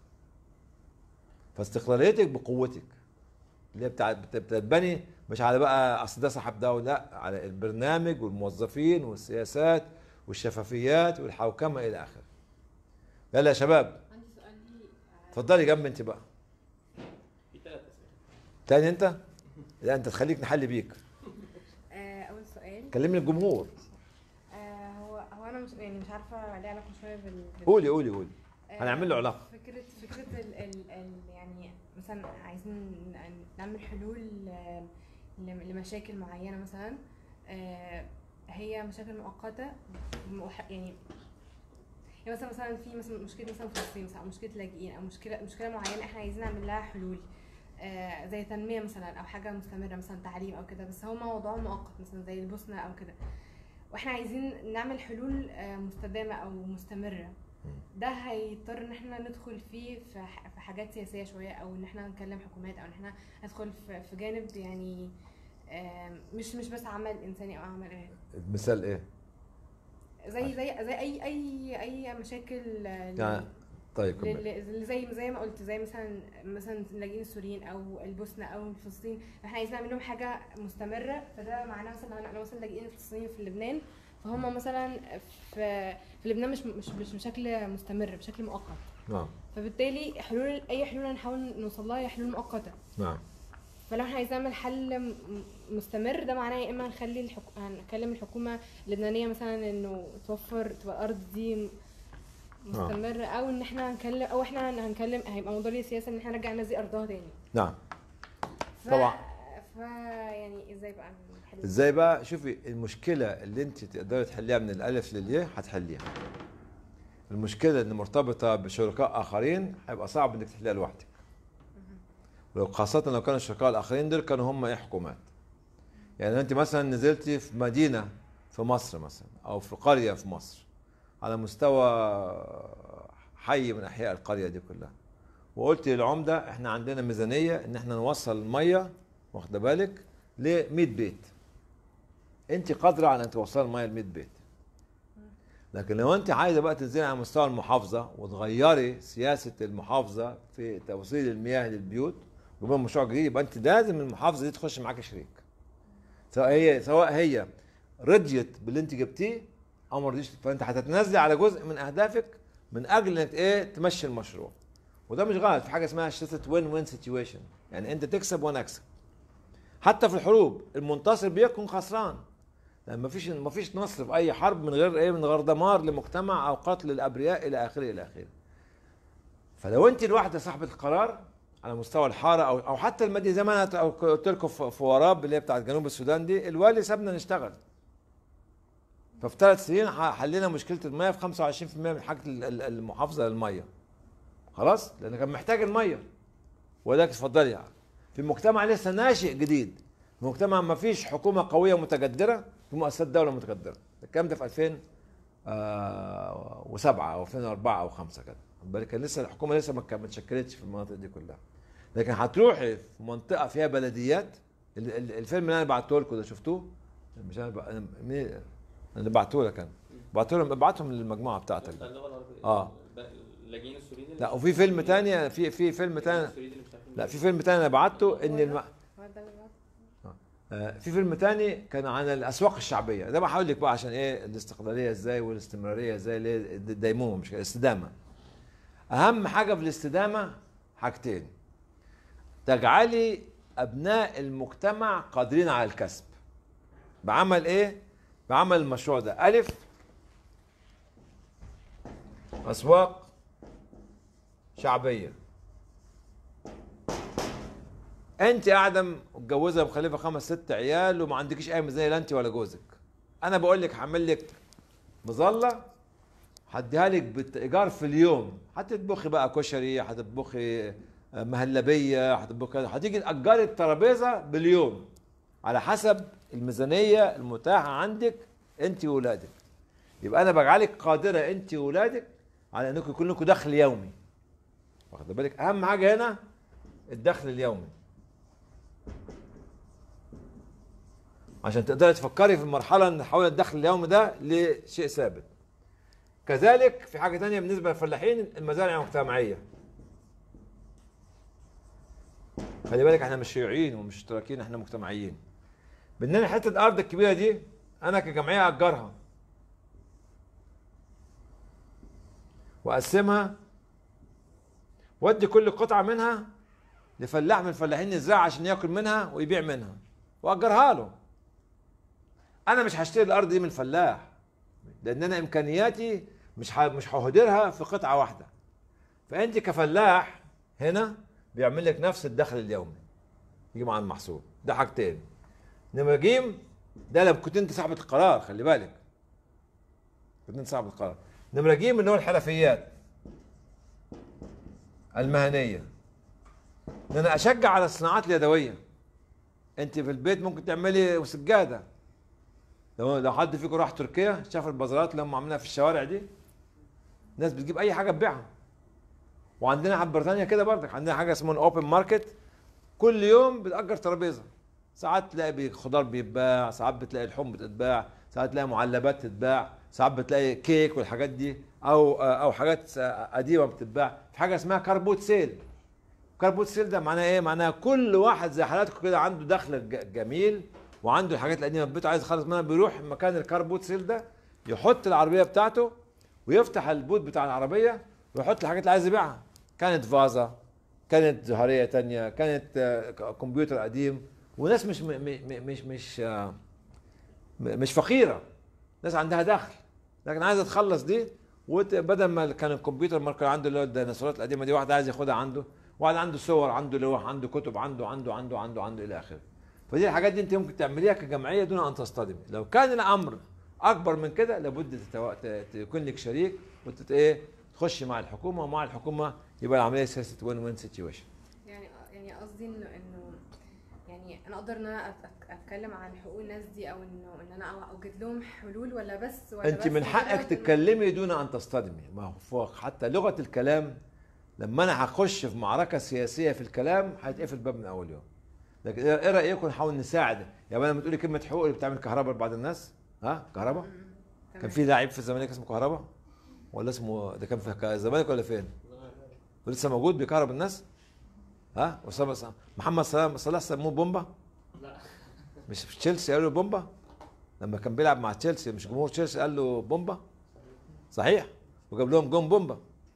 فاستقلاليتك بقوتك اللي هي بتاعت بت- بتتبني مش على بقى اصل ده صاحب ده لا على البرنامج والموظفين والسياسات والشفافيات والحوكمه الى اخره يلا يا شباب عندي سؤال لي آه، اتفضلي جنب انت بقى في ثلاث اسئله تاني انت لا انت تخليك نحل بيك آه، اول سؤال كلمني الجمهور آه، هو هو انا مش يعني مش عارفه ليه علاقه شويه بال بال- قولي قولي قولي آه، هنعمل له علاقه فكره فكره ال ال ال يعني مثلا عايزين ن- نعمل حلول آه، لم- لمشاكل معينه مثلا آه، هي مشاكل مؤقته مؤح- يعني يعني مثلا مثلا في مثلا مشكله مثلا فلسطين مثلا او مشكله لاجئين او مشكله مشكله معينه احنا عايزين نعمل لها حلول آه، زي تنميه مثلا او حاجه مستمره مثلا تعليم او كده بس هما موضوع مؤقت مثلا زي البوسنه او كده واحنا عايزين نعمل حلول آه، مستدامه او مستمره ده هيضطر ان احنا ندخل فيه في ح- في حاجات سياسيه شويه او ان احنا نكلم حكومات او ان احنا ندخل في في جانب يعني آم، مش مش بس عمل انساني او عمل إرهابي. مثال ايه زي زي زي اي اي اي مشاكل آه، يعني طيب كمل. لل- زي زي ما قلت زي مثلا مثلا اللاجئين السوريين او البوسنه او فلسطين احنا عايزين نعمل لهم حاجه مستمره فده معناه مثلا لو مثلا اللاجئين الفلسطينيين في لبنان فهم مثلا في في لبنان مش مش مش بشكل مستمر بشكل مؤقت نعم فبالتالي حلول اي حلول هنحاول نوصل لها هي حلول مؤقته نعم فلو احنا عايزين نعمل حل م- مستمر ده معناه يا اما نخلي الحك... هنكلم الحكومه اللبنانيه مثلا انه توفر تبقى الارض دي مستمر او ان احنا هنكلم او احنا هنكلم هيبقى موضوع السياسه ان احنا نرجع الناس دي ارضها تاني نعم ف... طبعا. ف يعني ازاي بقى نحل ازاي بقى شوفي المشكله اللي انت تقدري تحليها من الالف للياء هتحليها المشكله اللي مرتبطه بشركاء اخرين هيبقى صعب انك تحليها لوحدك ولو خاصه لو كانوا الشركاء الاخرين دول كانوا هم ايه حكومات يعني لو انت مثلا نزلتي في مدينه في مصر مثلا او في قريه في مصر على مستوى حي من احياء القريه دي كلها وقلت للعمده احنا عندنا ميزانيه ان احنا نوصل الميه واخده بالك ل 100 بيت انت قادره على ان توصل الميه ل 100 بيت لكن لو انت عايزه بقى تنزلي على مستوى المحافظه وتغيري سياسه المحافظه في توصيل المياه للبيوت ويبقى مشروع جديد يبقى انت لازم المحافظه دي تخش معاك شريك سواء هي سواء هي رضيت باللي انت جبتيه او ما رضيتش فانت هتتنازلي على جزء من اهدافك من اجل انك ايه تمشي المشروع وده مش غلط في حاجه اسمها سياسه وين وين سيتويشن يعني انت تكسب وانا اكسب حتى في الحروب المنتصر بيكون خسران لان مفيش مفيش نصر في اي حرب من غير ايه من غير دمار لمجتمع او قتل الابرياء الى اخره الى اخره فلو انت الواحده صاحبه القرار على مستوى الحاره او او حتى المدينه زي ما انا قلت لكم في في وراب اللي هي بتاعت جنوب السودان دي الوالي سابنا نشتغل ففي ثلاث سنين ح- حلينا مشكله الميه في 25% من حاجه ال- ال- المحافظه للميه خلاص لان كان محتاج الميه ولكن اتفضلي يعني. في مجتمع لسه ناشئ جديد مجتمع ما فيش حكومه قويه متجدره في مؤسسات دوله متجدره الكلام ده في 2007 او 2004 او 5 كده خد بالك كان لسه الحكومه لسه ما كانت ما اتشكلتش في المناطق دي كلها لكن هتروحي في منطقه فيها بلديات ال- ال- الفيلم اللي انا بعته لكم ده شفتوه مش انا بق- أنا مين انا اللي بعته لك انا بعته لهم ابعتهم للمجموعه بتاعتك بتاع دي. اللغه العربيه آه. اللاجئين السوريين اللي لا مش وفي عارفين- فيلم تاني في في فيلم تاني السوريين اللي مش عارفين لا في فيلم تاني انا بعته ان الم... هو ده اللي بعد- آه، في فيلم تاني كان عن الاسواق الشعبيه ده بحاول لك بقى عشان ايه الاستقلاليه ازاي والاستمراريه ازاي ليه الديمومه مش كده الاستدامه اهم حاجه في الاستدامه حاجتين تجعلي ابناء المجتمع قادرين على الكسب بعمل ايه بعمل المشروع ده الف اسواق شعبيه انت قاعده متجوزه مخلفه خمس ست عيال وما عندكيش اي ميزانيه لا انت ولا جوزك انا بقول لك هعمل لك مظله هديها لك بالايجار في اليوم هتطبخي بقى كشري هتطبخي مهلبيه هتطبخي هتيجي تاجري الترابيزه باليوم على حسب الميزانيه المتاحه عندك انت واولادك يبقى انا بجعلك قادره انت واولادك على انكم يكون لكم دخل يومي واخد بالك اهم حاجه هنا الدخل اليومي عشان تقدري تفكري في المرحله ان حول الدخل اليومي ده لشيء ثابت كذلك في حاجه تانية بالنسبه للفلاحين المزارع المجتمعيه خلي بالك احنا مش شيوعيين ومش اشتراكيين احنا مجتمعيين باننا حته الارض الكبيره دي انا كجمعيه اجرها واقسمها وادي كل قطعه منها لفلاح من الفلاحين يزرعها عشان ياكل منها ويبيع منها واجرها له انا مش هشتري الارض دي من الفلاح لان انا امكانياتي مش ه- مش ههدرها في قطعه واحده فانت كفلاح هنا بيعمل لك نفس الدخل اليومي يجي مع المحصول ده حاجتين نمرة جيم ده لو كنت انت صاحب القرار خلي بالك كنت انت صاحب القرار نمرة جيم اللي هو الحرفيات المهنية ان انا اشجع على الصناعات اليدوية انت في البيت ممكن تعملي سجادة لو لو حد فيكم راح تركيا شاف البازارات اللي هم عاملينها في الشوارع دي الناس بتجيب اي حاجة تبيعها وعندنا في بريطانيا كده برضك عندنا حاجة اسمها اوبن ماركت كل يوم بتأجر ترابيزة ساعات تلاقي بي- خضار بيتباع ساعات بتلاقي لحوم بتتباع ساعات تلاقي معلبات تتباع ساعات بتلاقي كيك والحاجات دي او او حاجات قديمه بتتباع في حاجه اسمها كاربوت سيل كاربوت سيل ده معناه ايه معناه كل واحد زي حالاتكم كده عنده دخل ج- جميل وعنده الحاجات القديمه في بيته عايز يخلص منها بيروح مكان الكاربوت سيل ده يحط العربيه بتاعته ويفتح البوت بتاع العربيه ويحط الحاجات اللي عايز يبيعها كانت فازه كانت زهريه تانية كانت آه، ك- كمبيوتر قديم وناس مش م- م- مش مش آه، م- مش فقيره ناس عندها دخل لكن عايزه تخلص دي وبدل ما كان الكمبيوتر ما كان عنده اللي هو الديناصورات القديمه دي واحد عايز ياخدها عنده واحد عنده صور عنده لوح عنده كتب عنده عنده عنده عنده عنده الى اخره فدي الحاجات دي انت ممكن تعمليها كجمعيه دون ان تصطدمي لو كان الامر اكبر من كده لابد تتو... ت- تكون لك شريك وتت ايه تخشي مع الحكومه ومع الحكومه يبقى العمليه سياسه وين وين سيتويشن يعني يعني قصدي انه انه يعني انا اقدر ان انا أت- أت- اتكلم عن حقوق الناس دي او انه ان انا اوجد لهم حلول ولا بس ولا انت بس من حقك مجرد إنه- تتكلمي دون ان تصطدمي ما هو فوق حتى لغه الكلام لما انا هخش في معركه سياسيه في الكلام هيتقفل الباب من اول يوم لكن ايه إيه رايكم نحاول نساعد يعني لما تقولي كلمه حقوق اللي بتعمل كهرباء لبعض الناس ها كهرباء كان تمام. في لاعب في الزمالك اسمه كهرباء ولا اسمه ده كان في الزمالك ولا فين ولسه موجود بيكهرب الناس ها اسامه ص- محمد صلاح صلاح سموه بومبا لا مش في تشيلسي قالوا له بومبا لما كان بيلعب مع تشيلسي مش جمهور تشيلسي قال له بومبا صحيح وجاب لهم جون بومبا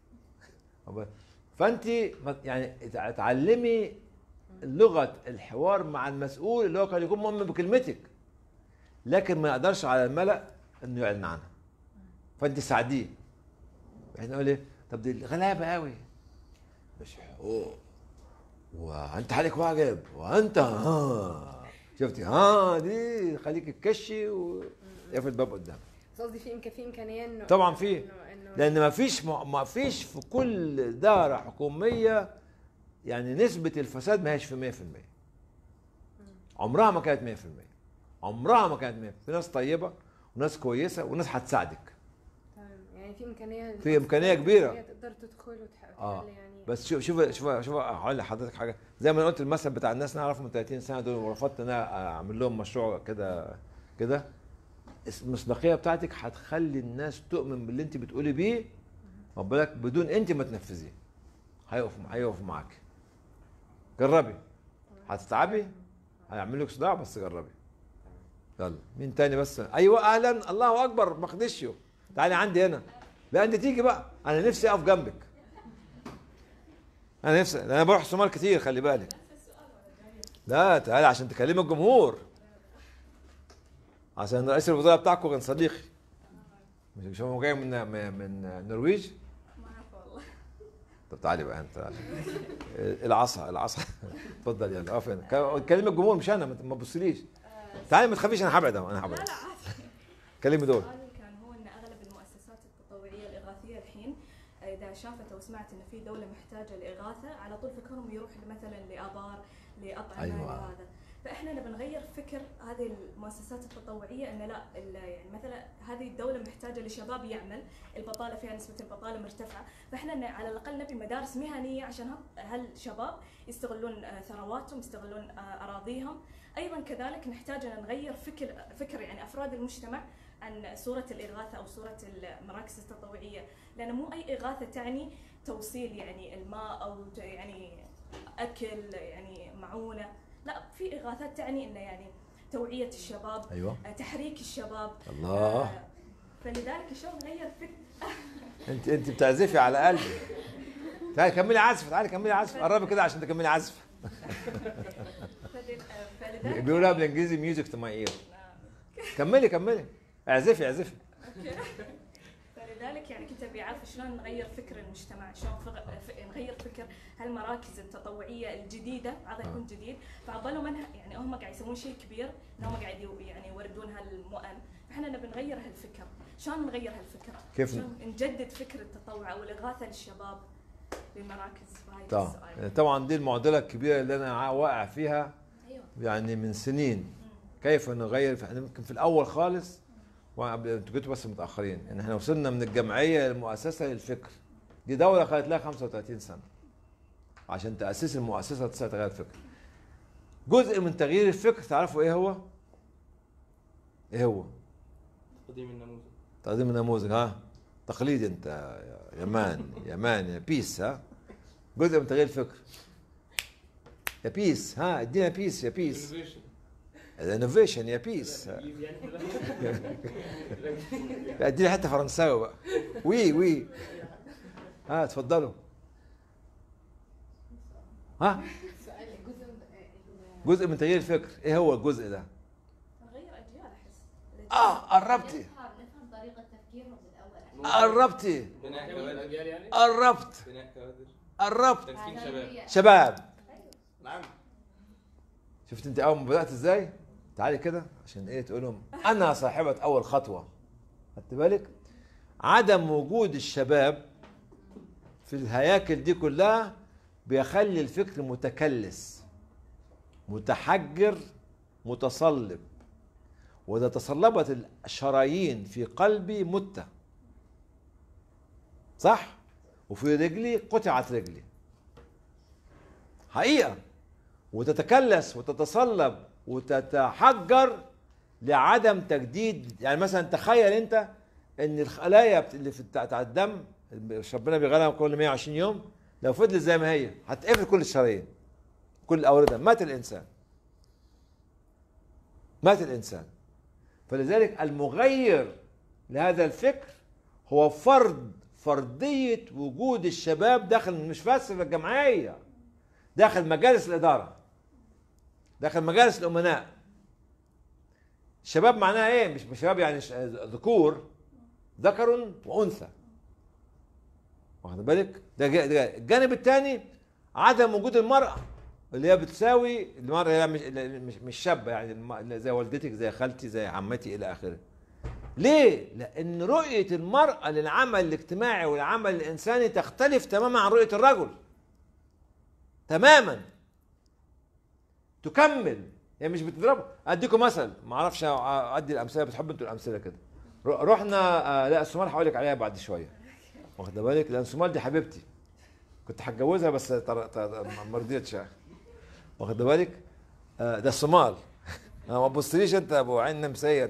فانت ما- يعني اتع- اتعلمي لغه الحوار مع المسؤول اللي هو كان يكون مؤمن بكلمتك لكن ما يقدرش على الملأ انه يعلن عنها فانت ساعديه احنا نقول ايه طب دي غلابه قوي مش حقوق وانت عليك واجب وانت ها شفتي ها دي خليك تكشي ويقفل الباب قدامك بس قصدي في إمكان في امكانيه انه طبعاً في. إنه إنه لان ما فيش ما فيش في كل دائره حكوميه يعني نسبه الفساد ما هيش في 100% عمرها ما كانت 100% عمرها ما كانت 100% في ناس طيبه وناس كويسه وناس هتساعدك تمام يعني في امكانيه في إمكانية كبيرة. هي تقدر تدخل وتحل آه. يعني بس شوف شوف شوف شوف هقول لحضرتك حاجه زي ما أنا قلت المثل بتاع الناس اللي اعرفهم من 30 سنه دول ورفضت ان انا اعمل لهم مشروع كده كده المصداقيه بتاعتك هتخلي الناس تؤمن باللي انت بتقولي بيه واخد بالك بدون انت ما تنفذيه هيقفوا هيقفوا معاك جربي هتتعبي هيعمل لك صداع بس جربي يلا مين تاني بس ايوه اهلا الله اكبر مقدشيو تعالي عندي هنا لا انت تيجي بقى انا نفسي اقف جنبك انا نفسي انا بروح سومال كتير خلي بالك لا تعالى عشان تكلمي الجمهور عشان رئيس الوزراء بتاعكم كان صديقي مش مش هو جاي من من من النرويج ما اعرف والله طب تعالي بقى انت العصا العصا اتفضل يلا اقف هنا ك- كلمي الجمهور مش انا ما ما تبصليش تعالي ما تخافيش انا هبعد اهو انا هبعد لا لا عادي كلمي دول سؤالي كان هو ان اغلب المؤسسات التطوعيه الاغاثيه الحين اذا شافت او سمعت ان في دوله محتاجه لاغاثه على طول فكرهم يروح مثلا لابار لاطعمه أيوة. لهذا فاحنا نبي نغير فكر هذه المؤسسات التطوعيه ان لا ال- يعني مثلا هذه الدوله محتاجه لشباب يعمل البطاله فيها نسبه البطاله مرتفعه فاحنا ن- على الاقل نبي مدارس مهنيه عشان هم- هالشباب يستغلون آه، ثرواتهم يستغلون آه، اراضيهم ايضا كذلك نحتاج ان نغير فكر فكر يعني افراد المجتمع عن صورة الإغاثة أو صورة المراكز التطوعية لأن مو أي إغاثة تعني توصيل يعني الماء أو ت- يعني أكل يعني معونة لا في إغاثات تعني إنه يعني توعية الشباب ايوه آه، تحريك الشباب الله آه، فلذلك الشباب غير فكر انت انت بتعزفي على قلبي تعالي كملي عزف تعالي كملي عزف قربي كده عشان تكملي عزف فل- آه، فلذلك بيقولوها بالانجليزي ميوزك تو ماي اير كملي كملي اعزفي اعزفي فلذلك يعني كنت ابي اعرف شلون نغير فكر المجتمع، شلون فغ- ف- نغير فكر هالمراكز التطوعيه الجديده، بعضها يكون جديد، فعبالهم منها يعني هم قاعد يسوون شيء كبير انهم قاعد يو- يعني يوردون هالمؤن، فاحنا نبي نغير هالفكر، شلون نغير هالفكر؟ كيف شلون نجدد فكر التطوع او الاغاثه للشباب بالمراكز بهاي طبعا السؤال. طبعا دي المعضله الكبيره اللي انا ع- واقع فيها ايوه يعني من سنين كيف نغير احنا يمكن في الاول خالص وأنا- انتوا جيتوا بس متاخرين ان احنا وصلنا من الجمعيه للمؤسسه للفكر دي دوله خدت لها 35 سنه عشان تاسيس المؤسسه تستطيع تغير الفكر جزء من تغيير الفكر تعرفوا ايه هو؟ ايه هو؟ تقديم النموذج تقديم النموذج ها تقليد انت يا يمان يمان يا بيس ها جزء من تغيير الفكر يا بيس ها ادينا بيس يا بيس الانوفيشن يا بيس اديني حته فرنساوي بقى وي وي ها اتفضلوا ها سؤال الجزء من- ال- جزء من تغيير الفكر ايه هو الجزء ده نغير اجيال احس اه قربتي نفهم نفهم طريقة تفكيرهم من الأول قربتي بناء كامل كوادر الاجيال يعني قربت بناء كوادر قربت تمكين شباب شباب نعم شفت انت اول ما بدات ازاي تعالي كده عشان ايه تقول لهم انا صاحبه اول خطوه خدت بالك عدم وجود الشباب في الهياكل دي كلها بيخلي الفكر متكلس متحجر متصلب واذا تصلبت الشرايين في قلبي مت صح وفي رجلي قطعت رجلي حقيقه وتتكلس وتتصلب وتتحجر لعدم تجديد يعني مثلا تخيل انت ان الخلايا بت- اللي في بتاعت على الدم اللي ربنا بيغلها كل 120 يوم لو فضلت زي ما هي هتقفل كل الشرايين كل الاورده مات الانسان مات الانسان فلذلك المغير لهذا الفكر هو فرض فرضيه وجود الشباب داخل مش بس في الجمعيه داخل مجالس الاداره داخل مجالس الامناء شباب معناها ايه مش مش شباب يعني ش- ذكور ذكر وانثى واخد بالك ده جا- ده الجانب الثاني عدم وجود المراه اللي هي بتساوي المراه هي مش مش, مش شابه يعني الم- زي والدتك زي خالتي زي عمتي الى اخره ليه؟ لأن رؤية المرأة للعمل الاجتماعي والعمل الإنساني تختلف تماما عن رؤية الرجل. تماما. تكمل هي مش بتضربه اديكم مثل ما اعرفش ادي الامثله بتحبوا انتوا الامثله كده ر- رحنا آه، لا الصومال هقول لك عليها بعد شويه واخد بالك لان الصومال دي حبيبتي كنت هتجوزها بس طر- طر- ما رضيتش واخد بالك آه، ده الصومال أنا ما تبصليش انت يا ابو عين نمسيه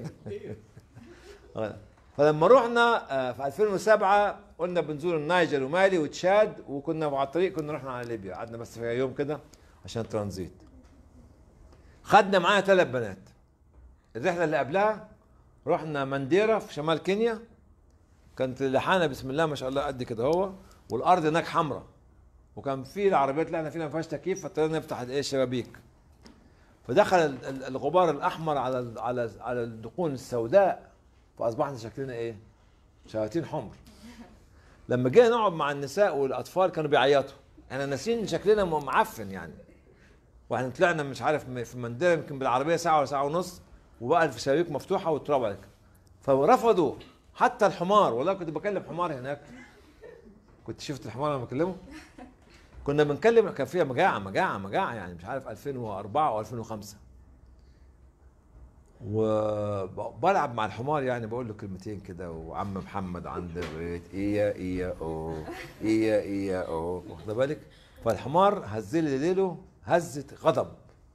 فلما رحنا آه، في 2007 قلنا بنزور النيجر ومالي وتشاد وكنا على الطريق كنا رحنا على ليبيا قعدنا بس فيها يوم كده عشان ترانزيت خدنا معانا ثلاث بنات الرحله اللي قبلها رحنا منديرة في شمال كينيا كانت اللحانه بسم الله ما شاء الله قد كده هو والارض هناك حمراء وكان في العربيات اللي احنا فيها ما فيهاش تكييف فاضطرينا نفتح ايه الشبابيك فدخل ال- ال- الغبار الاحمر على ال- على على الدقون السوداء فاصبحنا شكلنا ايه؟ شياطين حمر لما جينا نقعد مع النساء والاطفال كانوا بيعيطوا احنا ناسيين شكلنا م- معفن يعني واحنا طلعنا مش عارف م- في منديل يمكن بالعربيه ساعه ولا ساعه ونص وبقى الشبابيك مفتوحه والتراب عليك فرفضوا حتى الحمار والله كنت بكلم حمار هناك كنت شفت الحمار لما بكلمه كنا بنكلم كان فيها مجاعه مجاعه مجاعه يعني مش عارف 2004 او 2005 وبلعب مع الحمار يعني بقول له كلمتين كده وعم محمد عند البيت ايه ايه او ايه ايه او واخد بالك فالحمار هز لي ليله هزه غضب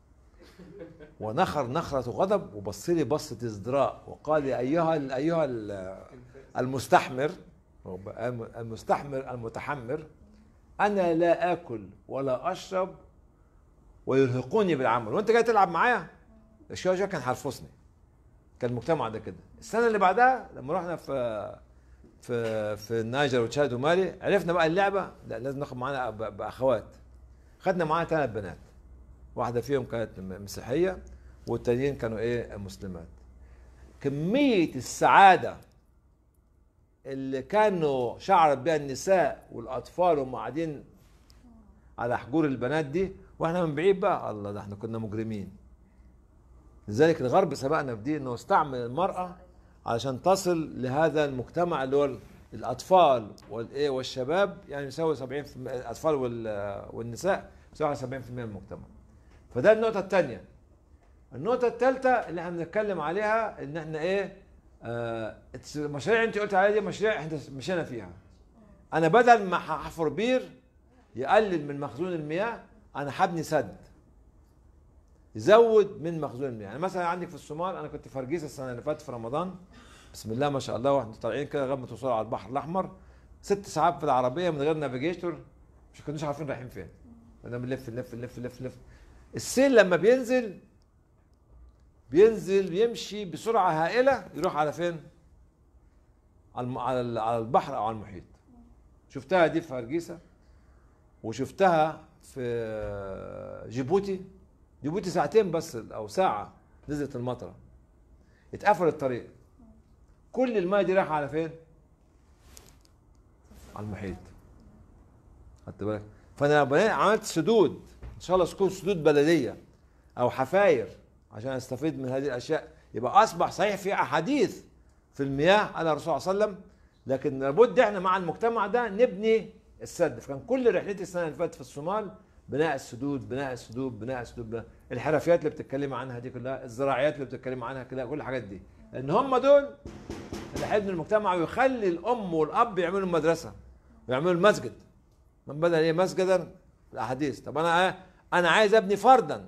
ونخر نخرة غضب وبص لي بصة ازدراء وقال لي أيها ال أيها ال المستحمر المستحمر المتحمر أنا لا آكل ولا أشرب ويرهقوني بالعمل وأنت جاي تلعب معايا الشوية شوية كان هيرفصني كان المجتمع ده كده السنة اللي بعدها لما رحنا في في في النيجر وتشاد ومالي عرفنا بقى اللعبة لا لازم ناخد معانا ب- بأخوات خدنا معانا ثلاث بنات واحدة فيهم كانت م- مسيحية والتانيين كانوا ايه مسلمات كمية السعادة اللي كانوا شعرت بها النساء والأطفال وهم قاعدين على حجور البنات دي واحنا من بعيد بقى الله ده احنا كنا مجرمين لذلك الغرب سبقنا في دي انه استعمل المرأة علشان تصل لهذا المجتمع اللي هو الأطفال والإيه والشباب يعني يساوي 70% الأطفال وال- والنساء يساوي 70% من المجتمع فده النقطة الثانية النقطة الثالثة اللي احنا بنتكلم عليها ان احنا ايه آه المشاريع اللي انت قلت عليها دي مشاريع احنا مشينا فيها انا بدل ما هحفر بير يقلل من مخزون المياه انا هبني سد يزود من مخزون المياه يعني مثلا عندك في الصومال انا كنت في فرجيس السنه اللي فاتت في رمضان بسم الله ما شاء الله واحنا طالعين كده لغايه ما توصلوا على البحر الاحمر ست ساعات في العربيه من غير نافيجيتور مش كناش عارفين رايحين فين كنا بنلف نلف نلف نلف نلف السيل لما بينزل بينزل يمشي بسرعه هائله يروح على فين؟ على الم- على ال- على البحر او على المحيط شفتها دي في هرجيسه وشفتها في جيبوتي جيبوتي ساعتين بس او ساعه نزلت المطره اتقفل الطريق كل الماء دي رايحه على فين؟ على المحيط خدت بالك؟ فانا بنيت- عملت سدود ان شاء الله تكون سدود بلديه او حفاير عشان استفيد من هذه الاشياء يبقى اصبح صحيح في احاديث في المياه على الرسول صلى الله عليه وسلم لكن لابد احنا مع المجتمع ده نبني السد فكان كل رحلتي السنه اللي فاتت في الصومال بناء السدود بناء السدود بناء السدود بناء الحرفيات اللي بتتكلم عنها دي كلها الزراعيات اللي بتتكلم عنها كلها كل الحاجات دي لان هم دول اللي هيبنوا المجتمع ويخلي الام والاب يعملوا المدرسه ويعملوا المسجد من بنى ايه مسجدا الاحاديث طب انا إيه؟ انا عايز ابني فردا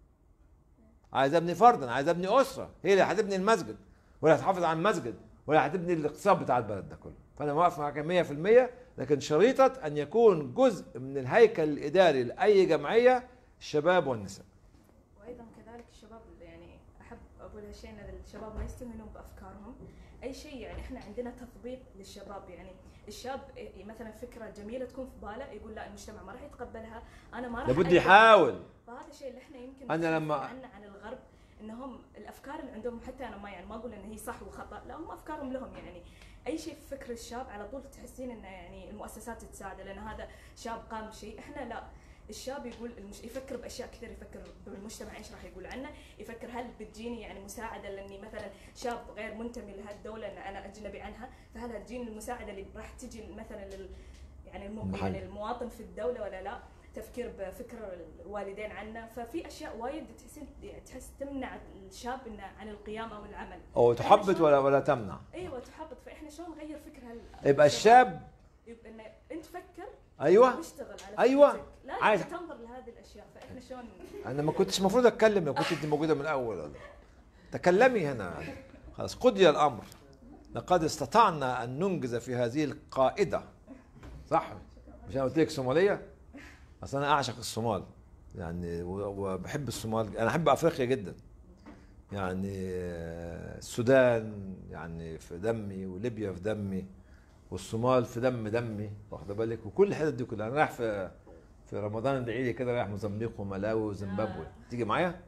عايز ابني فردا عايز ابني اسره هي اللي هتبني المسجد ولا هتحافظ على المسجد ولا هتبني الاقتصاد بتاع البلد ده كله فانا واقف معاك 100% لكن شريطه ان يكون جزء من الهيكل الاداري لاي جمعيه الشباب والنساء وايضا كذلك الشباب يعني احب اقول هالشيء ان الشباب ما يستهينون بافكارهم اي شيء يعني احنا عندنا تطبيق للشباب يعني الشاب إيه مثلا فكره جميله تكون في باله يقول لا المجتمع ما راح يتقبلها انا ما راح لابد أقبل. يحاول فهذا الشيء اللي احنا يمكن أنا نختلف لما- عنه عن الغرب انهم الافكار اللي عندهم حتى انا ما يعني ما اقول ان هي صح وخطا لا هم افكارهم لهم يعني اي شيء في فكر الشاب على طول تحسين انه يعني المؤسسات تساعده لان هذا شاب قام بشيء احنا لا الشاب يقول المش... يفكر باشياء كثير يفكر بالمجتمع ايش راح يقول عنه يفكر هل بتجيني يعني مساعده لاني مثلا شاب غير منتمي لهالدوله ان انا اجنبي عنها فهل هتجيني المساعده اللي راح تجي مثلا لل يعني الم... المحل. يعني المواطن في الدوله ولا لا تفكير بفكر الوالدين عنه ففي اشياء وايد تحسين يعني تحس تمنع الشاب انه عن القيام او العمل او فإحنا تحبط شلون- ولا ولا تمنع ايوه تحبط فاحنا شلون نغير فكر هال يبقى الشاب يبقى انه انت فكر ايوه واشتغل على أيوة. فكرتك. لا عايز- عايز تنظر لهذه الاشياء فاحنا شلون انا ما كنتش المفروض اتكلم لو كنت انت موجوده من الاول والله. تكلمي هنا خلاص قضي الامر لقد استطعنا ان ننجز في هذه القائده صح مش انا قلت لك صوماليه اصل انا اعشق الصومال يعني و- وبحب الصومال انا احب افريقيا جدا يعني آه، السودان يعني في دمي وليبيا في دمي والصومال في دم دمي واخد بالك وكل الحتت دي كلها انا رايح في في رمضان ادعي لي كده رايح موزمبيق وملاوي وزيمبابوي تيجي معايا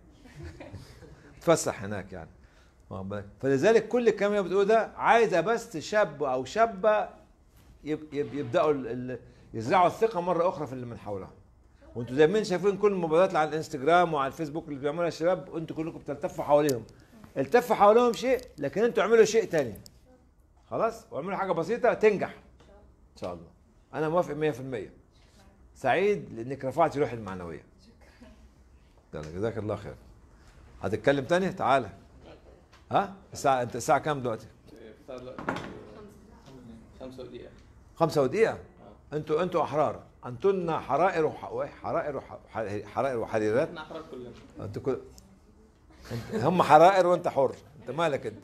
تفسح هناك يعني واخد بالك؟ فلذلك كل الكلام اللي بتقوله ده عايزه بس شاب او شابه يب يب يبداوا ال- ال- يزرعوا الثقه مره اخرى في اللي من حولهم وانتوا زي ما انتم شايفين كل المبادرات اللي على الانستجرام وعلى الفيسبوك اللي بيعملوها الشباب وانتوا كلكم بتلتفوا حواليهم التفوا حواليهم شيء لكن انتوا اعملوا شيء تاني خلاص واعملوا حاجه بسيطه تنجح ان شاء الله انا موافق 100% سعيد لانك رفعتي روحي المعنويه يلا جزاك الله خير هتتكلم تاني تعالى ها الساعه انت الساعه كام دلوقتي بتاع دلوقتي خمسة دقيقة خمسة ودقيقة انتوا انتوا احرار انتن حرائر وح... وإيه؟ حرائر وح... حرائر وحريرات احنا احرار كلنا انتوا كل انت... هم حرائر وانت حر انت مالك انت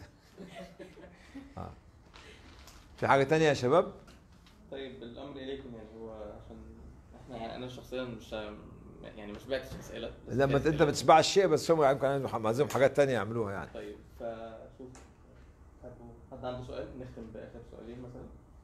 آه. في حاجة تانية يا شباب طيب الامر اليكم يعني هو عشان احنا يعني انا شخصيا مش يعني مش بعكس اسئله بس لما كانت- انت بتشبع الشيء بس هم يمكن عندهم عندهم حاجات تانية يعملوها يعني طيب فشوف حد- حد عنده سؤال نختم باخر سؤالين مثلا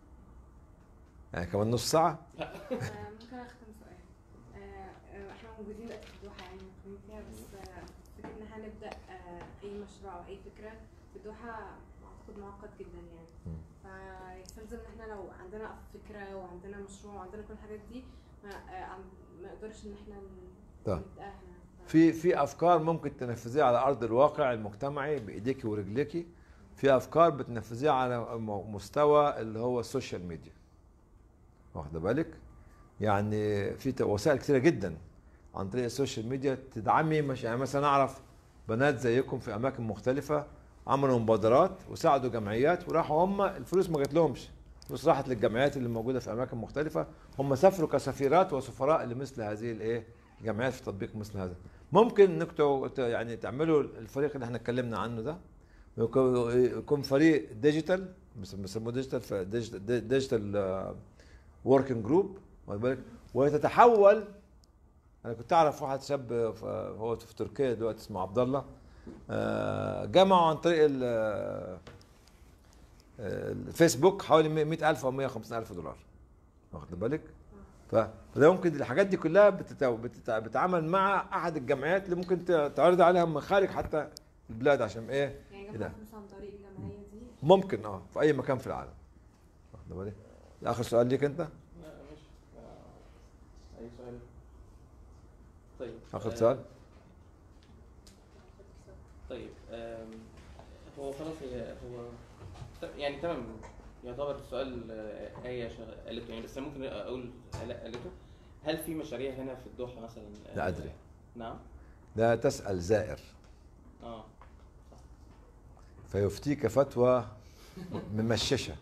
يعني كمان نص ساعة آه، ممكن اختم سؤال آه، آه، احنا موجودين دلوقتي في الدوحه يعني مقيمين فيها بس آه، فكره ان احنا نبدا آه، اي مشروع او اي فكره في الدوحه اعتقد معقد جدا يعني مم. فيستلزم ان احنا لو عندنا فكره وعندنا مشروع وعندنا كل الحاجات دي ما آه، عم- ما نقدرش ان احنا ن- طيب. نبداها ف- في في افكار ممكن تنفذيها على ارض الواقع المجتمعي بايديكي ورجليكي في افكار بتنفذيها على م- مستوى اللي هو السوشيال ميديا واخده بالك يعني في ت- وسائل كثيره جدا عن طريق السوشيال ميديا تدعمي مش يعني مثلا اعرف بنات زيكم في اماكن مختلفه عملوا مبادرات وساعدوا جمعيات وراحوا هم الفلوس ما جات لهمش الفلوس راحت للجمعيات اللي موجوده في اماكن مختلفه هم سافروا كسفيرات وسفراء لمثل هذه الايه الجمعيات في تطبيق مثل هذا ممكن انك تو- ت- يعني تعملوا الفريق اللي احنا اتكلمنا عنه ده يكون يكون فريق ديجيتال بس- بيسموه ديجيتال ف- ديجيتال ديجيتال وركينج جروب واخد بالك وتتحول انا كنت اعرف واحد شاب ف- هو في تركيا دلوقتي اسمه عبد الله آه، جمعوا عن طريق ال- آه، الفيسبوك حوالي 100000 او 150000 دولار واخد بالك ف- فده ممكن الحاجات دي كلها بتت- بتت- بتتعامل مع احد الجمعيات اللي ممكن ت- تعرض عليها من خارج حتى البلاد عشان ايه يعني إيه جمع ده؟ فلوس عن طريق الجمعيه دي ممكن اه في اي مكان في العالم واخد بالك اخر سؤال ليك انت لا ماشي آه، اي سؤال طيب اخر آه، سؤال طيب آم، هو خلاص هي هو ت- يعني تمام يعتبر السؤال آه، آية شغ- قالته يعني بس أنا ممكن أقول آلاء قالته هل في مشاريع هنا في الدوحة مثلا آه، لا أدري. نعم لا تسال زائر اه فيفتيك فتوى ممششه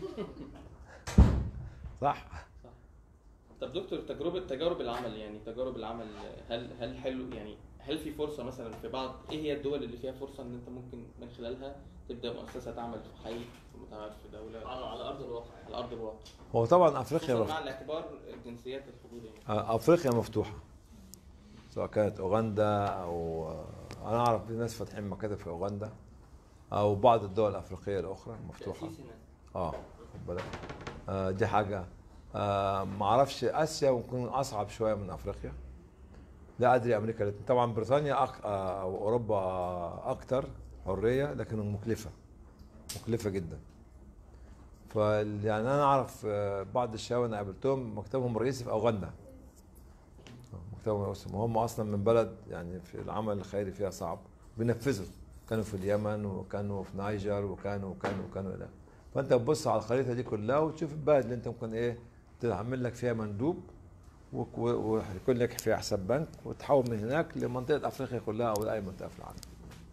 صح طب دكتور تجربة تجارب العمل يعني تجارب العمل هل هل حلو يعني هل في فرصة مثلا في بعض ايه هي الدول اللي فيها فرصة ان انت ممكن من خلالها تبدأ مؤسسة تعمل في حي في متعرف في دولة على على ارض الواقع على أرض الواقع هو طبعا افريقيا خصوصا مف... مع الاعتبار جنسيات الحدود يعني آه، افريقيا مفتوحه سواء كانت اوغندا او آه، انا اعرف في ناس فاتحين مكاتب في اوغندا او بعض الدول الافريقيه الاخرى مفتوحه تأسيس هنا اه خد بالك آه دي حاجه آه ما اعرفش اسيا ممكن اصعب شويه من افريقيا لا ادري امريكا الاتنين. طبعا بريطانيا أك... آه او اوروبا آه اكتر حريه لكن مكلفه مكلفه جدا ف يعني انا اعرف آه، بعض الشباب انا قابلتهم مكتبهم الرئيسي في اوغندا مكتبهم الرئيسي وهم اصلا من بلد يعني في العمل الخيري فيها صعب بينفذوا كانوا في اليمن وكانوا في نيجر وكانوا وكانوا وكانوا الى فانت تبص على الخريطه دي كلها وتشوف البلد اللي انت ممكن ايه تعمل لك فيها مندوب وك- و- ويكون لك فيها حساب بنك وتحول من هناك لمنطقه افريقيا كلها او لاي منطقه في العالم.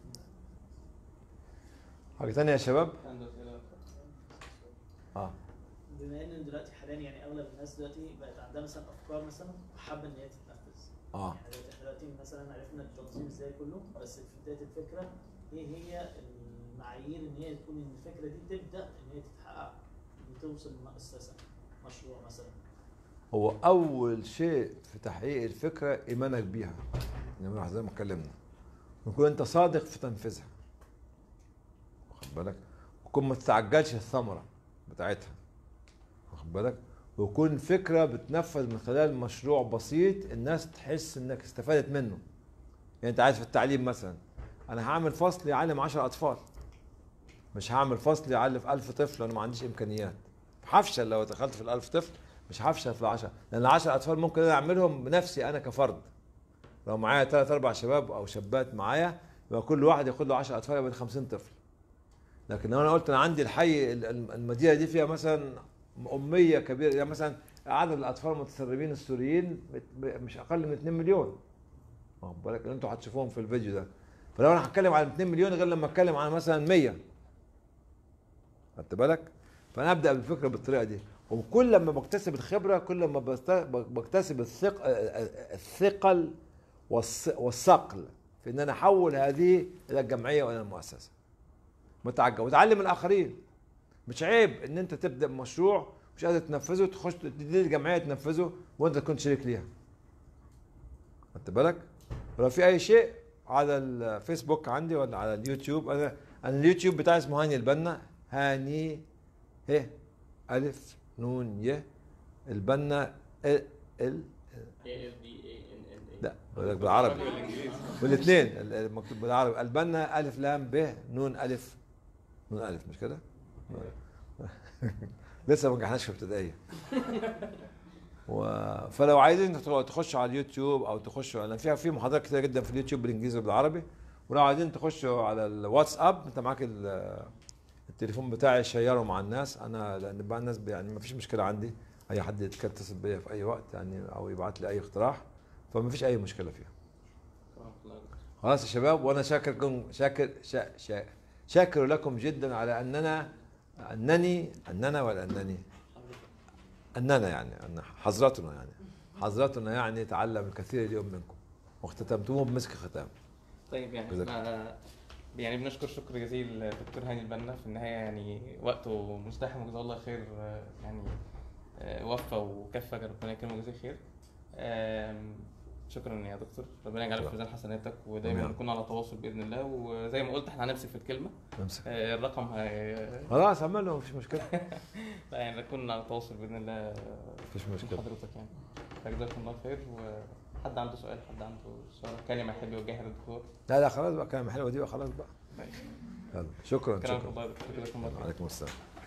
حاجه ثانيه يا شباب؟ عنده أسئلة اه بما ان دلوقتي حاليا يعني اغلب الناس دلوقتي بقت عندها مثلا افكار مثلا حابه ان هي تتنفذ اه يعني دلوقتي احنا دلوقتي مثلا عرفنا التنظيم ازاي كله بس في بدايه الفكره ايه هي المعايير ان هي تكون ان الفكره دي تبدا ان هي تتحقق وتوصل لمؤسسه مشروع مثلا هو اول شيء في تحقيق الفكره ايمانك بيها نمرة واحد زي ما اتكلمنا ويكون انت صادق في تنفيذها واخد بالك وكون ما تتعجلش الثمره بتاعتها واخد بالك ويكون فكره بتنفذ من خلال مشروع بسيط الناس تحس انك استفادت منه يعني انت عايز في التعليم مثلا انا هعمل فصل يعلم 10 اطفال مش هعمل فصل يعلم 1000 طفل وانا ما عنديش امكانيات هفشل لو دخلت في الألف طفل مش هفشل في العشرة لأن العشرة أطفال ممكن أنا أعملهم بنفسي أنا كفرد لو معايا ثلاث أربع شباب أو شابات معايا يبقى كل واحد ياخد له 10 أطفال يبقى 50 طفل لكن لو أنا قلت أنا عندي الحي ال- ال- المدينة دي فيها مثلا أمية كبيرة يعني مثلا عدد الأطفال المتسربين السوريين بت- مش أقل من 2 مليون واخد بالك اللي انتوا هتشوفوهم في الفيديو ده فلو انا هتكلم عن 2 مليون غير لما اتكلم عن مثلا 100 خدت بالك فانا ابدا بالفكره بالطريقه دي وكل لما بكتسب الخبره كل ما بست- بكتسب الثق الثقل والص- والصقل في ان انا احول هذه الى الجمعيه والى المؤسسه متعجب وتعلم الاخرين مش عيب ان انت تبدا مشروع مش قادر تنفذه تخش تدي الجمعيه تنفذه وانت تكون شريك ليها خدت بالك ولو في اي شيء على الفيسبوك عندي ولا على اليوتيوب انا انا اليوتيوب بتاعي اسمه هاني البنا هاني ه الف نون ي البنا ال, ال لا بقول لك بالعربي بالاثنين المكتوب بالعربي البنا الف لام ب نون الف نون الف مش كده؟ لسه ما نجحناش في ابتدائيه و... فلو عايزين تخ- تخشوا على اليوتيوب او تخشوا انا فيها في محاضرات كتير جدا في اليوتيوب بالانجليزي وبالعربي ولو عايزين تخشوا على الواتساب انت معاك ال- التليفون بتاعي شيره مع الناس انا لان بقى الناس يعني ما فيش مشكله عندي اي حد يتصل بيا في اي وقت يعني او يبعت لي اي اقتراح فما فيش اي مشكله فيها خلاص يا شباب وانا شاكركم شاكر شا شا شاكر لكم جدا على اننا انني اننا ولا انني اننا يعني أن حضرتنا يعني حضرتنا يعني تعلم الكثير اليوم منكم واختتمتموه بمسك ختام طيب يعني جزاك احنا يعني بنشكر شكر جزيل دكتور هاني البنا في النهايه يعني وقته مزدحم وجزاه الله خير آه، يعني آه، وفى وكفى ربنا يكرمه ويجزيه خير آم، شكرا يا دكتور ربنا يجعلك في ميزان حسناتك ودايما نعم. نكون على تواصل باذن الله وزي ما قلت احنا هنمسك في الكلمه امسك آه، الرقم هي... خلاص اعمله مفيش مشكله لا يعني نكون على تواصل باذن الله مفيش مع مشكله حضرتك يعني فجزاكم الله خير وحد عنده سؤال حد عنده سؤال كلمه يحب يوجهها للدكتور لا لا خلاص بقى كلام حلوه دي بقى خلاص بقى طيب. يلا شكرا كلامكم شكرا الله يبارك فيك. جزاكم الله خير عليكم السلام